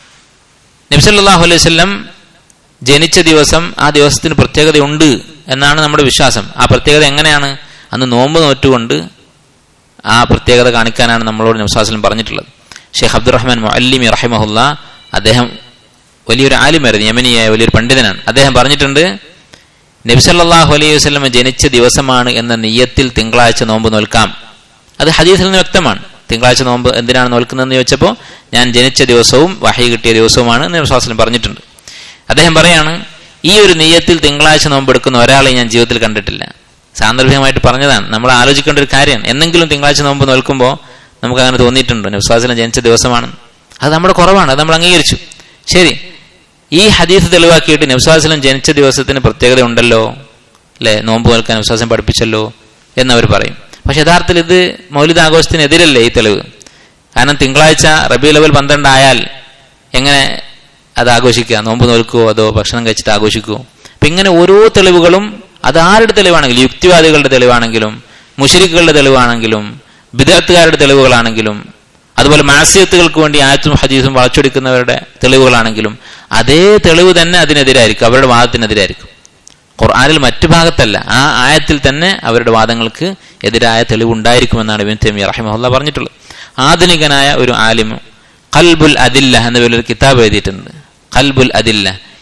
A: നബ്സല്ലാഹു അലൈഹി സ്വല്ലം ജനിച്ച ദിവസം ആ ദിവസത്തിന് പ്രത്യേകതയുണ്ട് എന്നാണ് നമ്മുടെ വിശ്വാസം ആ പ്രത്യേകത എങ്ങനെയാണ് അന്ന് നോമ്പ് നോറ്റുകൊണ്ട് ആ പ്രത്യേകത കാണിക്കാനാണ് നമ്മളോട് നബ്സാസ്ലം പറഞ്ഞിട്ടുള്ളത് ഷെയ്ഖ് അബ്ദുറഹ്മാൻ മൊല്ലിമി റഹിമഹുല്ല അദ്ദേഹം വലിയൊരു ആലിമായിരുന്നു യമനിയായ വലിയൊരു പണ്ഡിതനാണ് അദ്ദേഹം പറഞ്ഞിട്ടുണ്ട് നബ്സല്ലാഹു അലൈഹി വസ്ലമ ജനിച്ച ദിവസമാണ് എന്ന നെയ്യത്തിൽ തിങ്കളാഴ്ച നോമ്പ് നോൽക്കാം അത് ഹദീസിൽ നിന്ന് വ്യക്തമാണ് തിങ്കളാഴ്ച നോമ്പ് എന്തിനാണ് നോൽക്കുന്നതെന്ന് ചോദിച്ചപ്പോൾ ഞാൻ ജനിച്ച ദിവസവും വഹി കിട്ടിയ ദിവസവുമാണ് നബ്സാസ്ലം പറഞ്ഞിട്ടുണ്ട് അദ്ദേഹം പറയാണ് ഈ ഒരു നെയ്യത്തിൽ തിങ്കളാഴ്ച നോമ്പ് എടുക്കുന്ന ഒരാളെ ഞാൻ ജീവിതത്തിൽ കണ്ടിട്ടില്ല സാന്ദർഭികമായിട്ട് പറഞ്ഞതാണ് നമ്മൾ ആലോചിക്കേണ്ട ഒരു കാര്യമാണ് എന്തെങ്കിലും തിങ്കളാഴ്ച നോമ്പ് നോൽക്കുമ്പോൾ നമുക്ക് അങ്ങനെ തോന്നിയിട്ടുണ്ട് നബ്സാസിനെ ജനിച്ച ദിവസമാണ് അത് നമ്മുടെ കുറവാണ് അത് നമ്മൾ അംഗീകരിച്ചു ശരി ഈ ഹദീസ് തെളിവാക്കിയിട്ട് നബ്സാസിലും ജനിച്ച ദിവസത്തിന് പ്രത്യേകത ഉണ്ടല്ലോ അല്ലെ നോമ്പ് നോൽക്കാൻ നബ്സാസിനെ പഠിപ്പിച്ചല്ലോ എന്നവർ പറയും പക്ഷെ യഥാർത്ഥത്തിൽ ഇത് മൗലിക ആഘോഷത്തിനെതിരല്ലേ ഈ തെളിവ് കാരണം തിങ്കളാഴ്ച റബി ലെവൽ പന്ത്രണ്ടായാൽ എങ്ങനെ അത് ആഘോഷിക്കുക നോമ്പ് നോൽക്കുവോ അതോ ഭക്ഷണം കഴിച്ചിട്ട് ആഘോഷിക്കുവോ അപ്പൊ ഇങ്ങനെ ഓരോ തെളിവുകളും അത് ആരുടെ തെളിവാണെങ്കിലും യുക്തിവാദികളുടെ തെളിവാണെങ്കിലും മുഷരിക്കുകളുടെ തെളിവാണെങ്കിലും വിദഗ്ധക്കാരുടെ തെളിവുകളാണെങ്കിലും അതുപോലെ മാസ്യത്തുകൾക്ക് വേണ്ടി ആയത്തും ഹദീസും വളച്ചൊടിക്കുന്നവരുടെ തെളിവുകളാണെങ്കിലും അതേ തെളിവ് തന്നെ അതിനെതിരായിരിക്കും അവരുടെ വാദത്തിനെതിരായിരിക്കും ഖുർആാനിൽ മറ്റു ഭാഗത്തല്ല ആ ആയത്തിൽ തന്നെ അവരുടെ വാദങ്ങൾക്ക് എതിരായ തെളിവുണ്ടായിരിക്കുമെന്നാണ് ഇബിൻ തൈമിയ റഹിമഹുല്ല പറഞ്ഞിട്ടുള്ളത് ആധുനികനായ ഒരു ആലിമ് ഖൽബുൽ അദില്ല എന്ന പേരിൽ ഒരു കിതാബ് എഴുതിയിട്ടുണ്ട് ഖൽബുൽ അദില്ല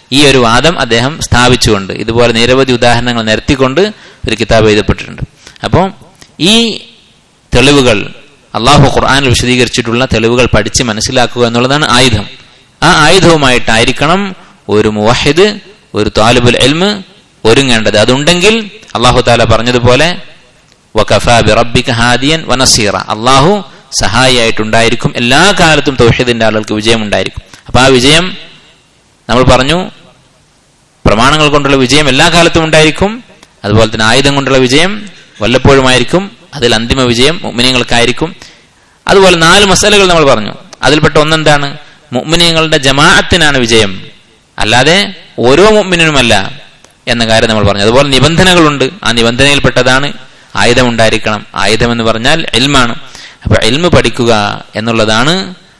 A: ഈ ഒരു വാദം അദ്ദേഹം സ്ഥാപിച്ചുകൊണ്ട് ഇതുപോലെ നിരവധി ഉദാഹരണങ്ങൾ നിരത്തിക്കൊണ്ട് ഒരു കിതാബ് എഴുതപ്പെട്ടിട്ടുണ്ട് അപ്പോൾ ഈ തെളിവുകൾ അള്ളാഹു ഖുർആാനിൽ വിശദീകരിച്ചിട്ടുള്ള തെളിവുകൾ പഠിച്ച് മനസ്സിലാക്കുക എന്നുള്ളതാണ് ആയുധം ആ ആയുധവുമായിട്ടായിരിക്കണം ഒരു മുവഹിദ് ഒരു താലിബുൽ എൽമ് ഒരുങ്ങേണ്ടത് അതുണ്ടെങ്കിൽ അള്ളാഹു താല പറഞ്ഞതുപോലെ വഖഫാ ബിറബ്ബിക ഹാദിയൻ വനസീറ അള്ളാഹു സഹായിയായിട്ടുണ്ടായിരിക്കും എല്ലാ കാലത്തും തൗഹീദിന്റെ ആളുകൾക്ക് വിജയം ഉണ്ടായിരിക്കും അപ്പൊ ആ വിജയം നമ്മൾ പറഞ്ഞു പ്രമാണങ്ങൾ കൊണ്ടുള്ള വിജയം എല്ലാ കാലത്തും ഉണ്ടായിരിക്കും അതുപോലെ തന്നെ ആയുധം കൊണ്ടുള്ള വിജയം വല്ലപ്പോഴുമായിരിക്കും അതിൽ അന്തിമ വിജയം മുഅ്മിനീങ്ങൾക്കായിരിക്കും അതുപോലെ നാല് മസാലകൾ നമ്മൾ പറഞ്ഞു അതിൽപ്പെട്ട ഒന്നെന്താണ് മുഅ്മിനീങ്ങളുടെ ജമാഅത്തിനാണ് വിജയം അല്ലാതെ ഓരോ മുഅ്മിനുമല്ല എന്ന കാര്യം നമ്മൾ പറഞ്ഞു അതുപോലെ നിബന്ധനകളുണ്ട് ആ നിബന്ധനയിൽപ്പെട്ടതാണ് ആയുധം ഉണ്ടായിരിക്കണം ആയുധം എന്ന് പറഞ്ഞാൽ എൽമാണ് അപ്പൊ എൽമ് പഠിക്കുക എന്നുള്ളതാണ്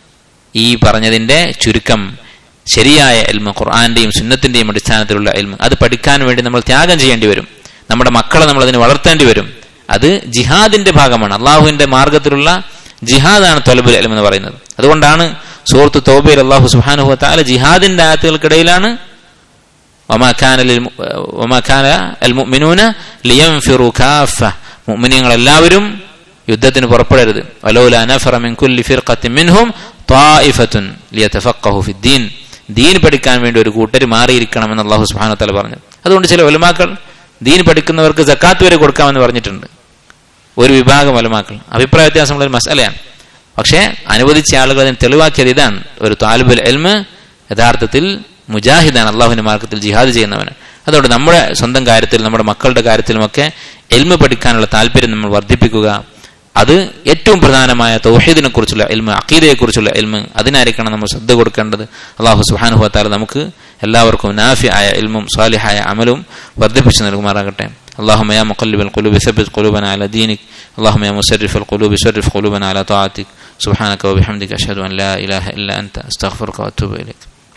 A: ഈ പറഞ്ഞതിന്റെ ചുരുക്കം ശരിയായ എൽമ ഖുർആന്റെയും സുന്നത്തിന്റെയും അടിസ്ഥാനത്തിലുള്ള എൽമ അത് പഠിക്കാൻ വേണ്ടി നമ്മൾ ത്യാഗം ചെയ്യേണ്ടി വരും നമ്മുടെ മക്കളെ നമ്മൾ അതിന് വളർത്തേണ്ടി വരും അത് ജിഹാദിന്റെ ഭാഗമാണ് അള്ളാഹുവിന്റെ മാർഗത്തിലുള്ള ജിഹാദാണ് തൊലബുൽ എൽം എന്ന് പറയുന്നത് അതുകൊണ്ടാണ് സുഹൃത്ത് തോബയിൽ അള്ളാഹു സുഹാനുഹു താല ജിഹാദിന്റെ ആയത്തുകൾക്കിടയിലാണ് وما كان للم... وما كان المؤمنون لينفروا كافة മുഅ്മിനീങ്ങൾ എല്ലാവരും യുദ്ധത്തിന് പുറപ്പെടരുത് വലൗല നഫറ മിൻ കുല്ലി ഫിർഖത്തിൻ മിൻഹും ത്വായിഫത്തുൻ ലിയതഫഖഹു ഫിദ്ദീൻ ദീൻ പഠിക്കാൻ വേണ്ടി ഒരു കൂട്ടർ മാറിയിരിക്കണമെന്ന് അള്ളാഹു സുബ്ഹാനഹു വതആല പറഞ്ഞു അതുകൊണ്ട് ചില ഉലമാക്കൾ ദീൻ പഠിക്കുന്നവർക്ക് സക്കാത്ത് വരെ കൊടുക്കാമെന്ന് പറഞ്ഞിട്ടുണ്ട് ഒരു വിഭാഗം ഉലമാക്കൾ അഭിപ്രായ വ്യത്യാസമുള്ള ഒരു മസലയാണ് പക്ഷേ അനുവദിച്ച ആളുകൾ അതിന് തെളിവാക്കിയത് ഇതാണ് ഒരു താലിബുൽ എൽമ് യഥാർത്ഥത്തിൽ മുജാഹിദാണ് അള്ളാഹുവിന്റെ മാർഗത്തിൽ ജിഹാദ് ചെയ്യുന്നവന് അതുകൊണ്ട് നമ്മുടെ സ്വന്തം കാര്യത്തിൽ നമ്മുടെ മക്കളുടെ കാര്യത്തിലുമൊക്കെ എൽമ പഠിക്കാനുള്ള താല്പര്യം നമ്മൾ വർദ്ധിപ്പിക്കുക അത് ഏറ്റവും പ്രധാനമായ തൗഹീദിനെ കുറിച്ചുള്ള എൽമ അക്കീദയെ കുറിച്ചുള്ള എൽമ അതിനായിരിക്കണം നമ്മൾ ശ്രദ്ധ കൊടുക്കേണ്ടത് അള്ളാഹു സുഹാനുഭവത്താൽ നമുക്ക് എല്ലാവർക്കും നാഫി ആയ എൽമും സ്വാലിഹായ അമലും വർദ്ധിപ്പിച്ചു നൽകുമാറാകട്ടെ اللهم يا مقلب القلوب ثبت قلوبنا على دينك اللهم يا مسرف القلوب سرف قلوبنا على طاعتك سبحانك وبحمدك أشهد أن لا إله إلا أنت أستغفرك وأتوب إليك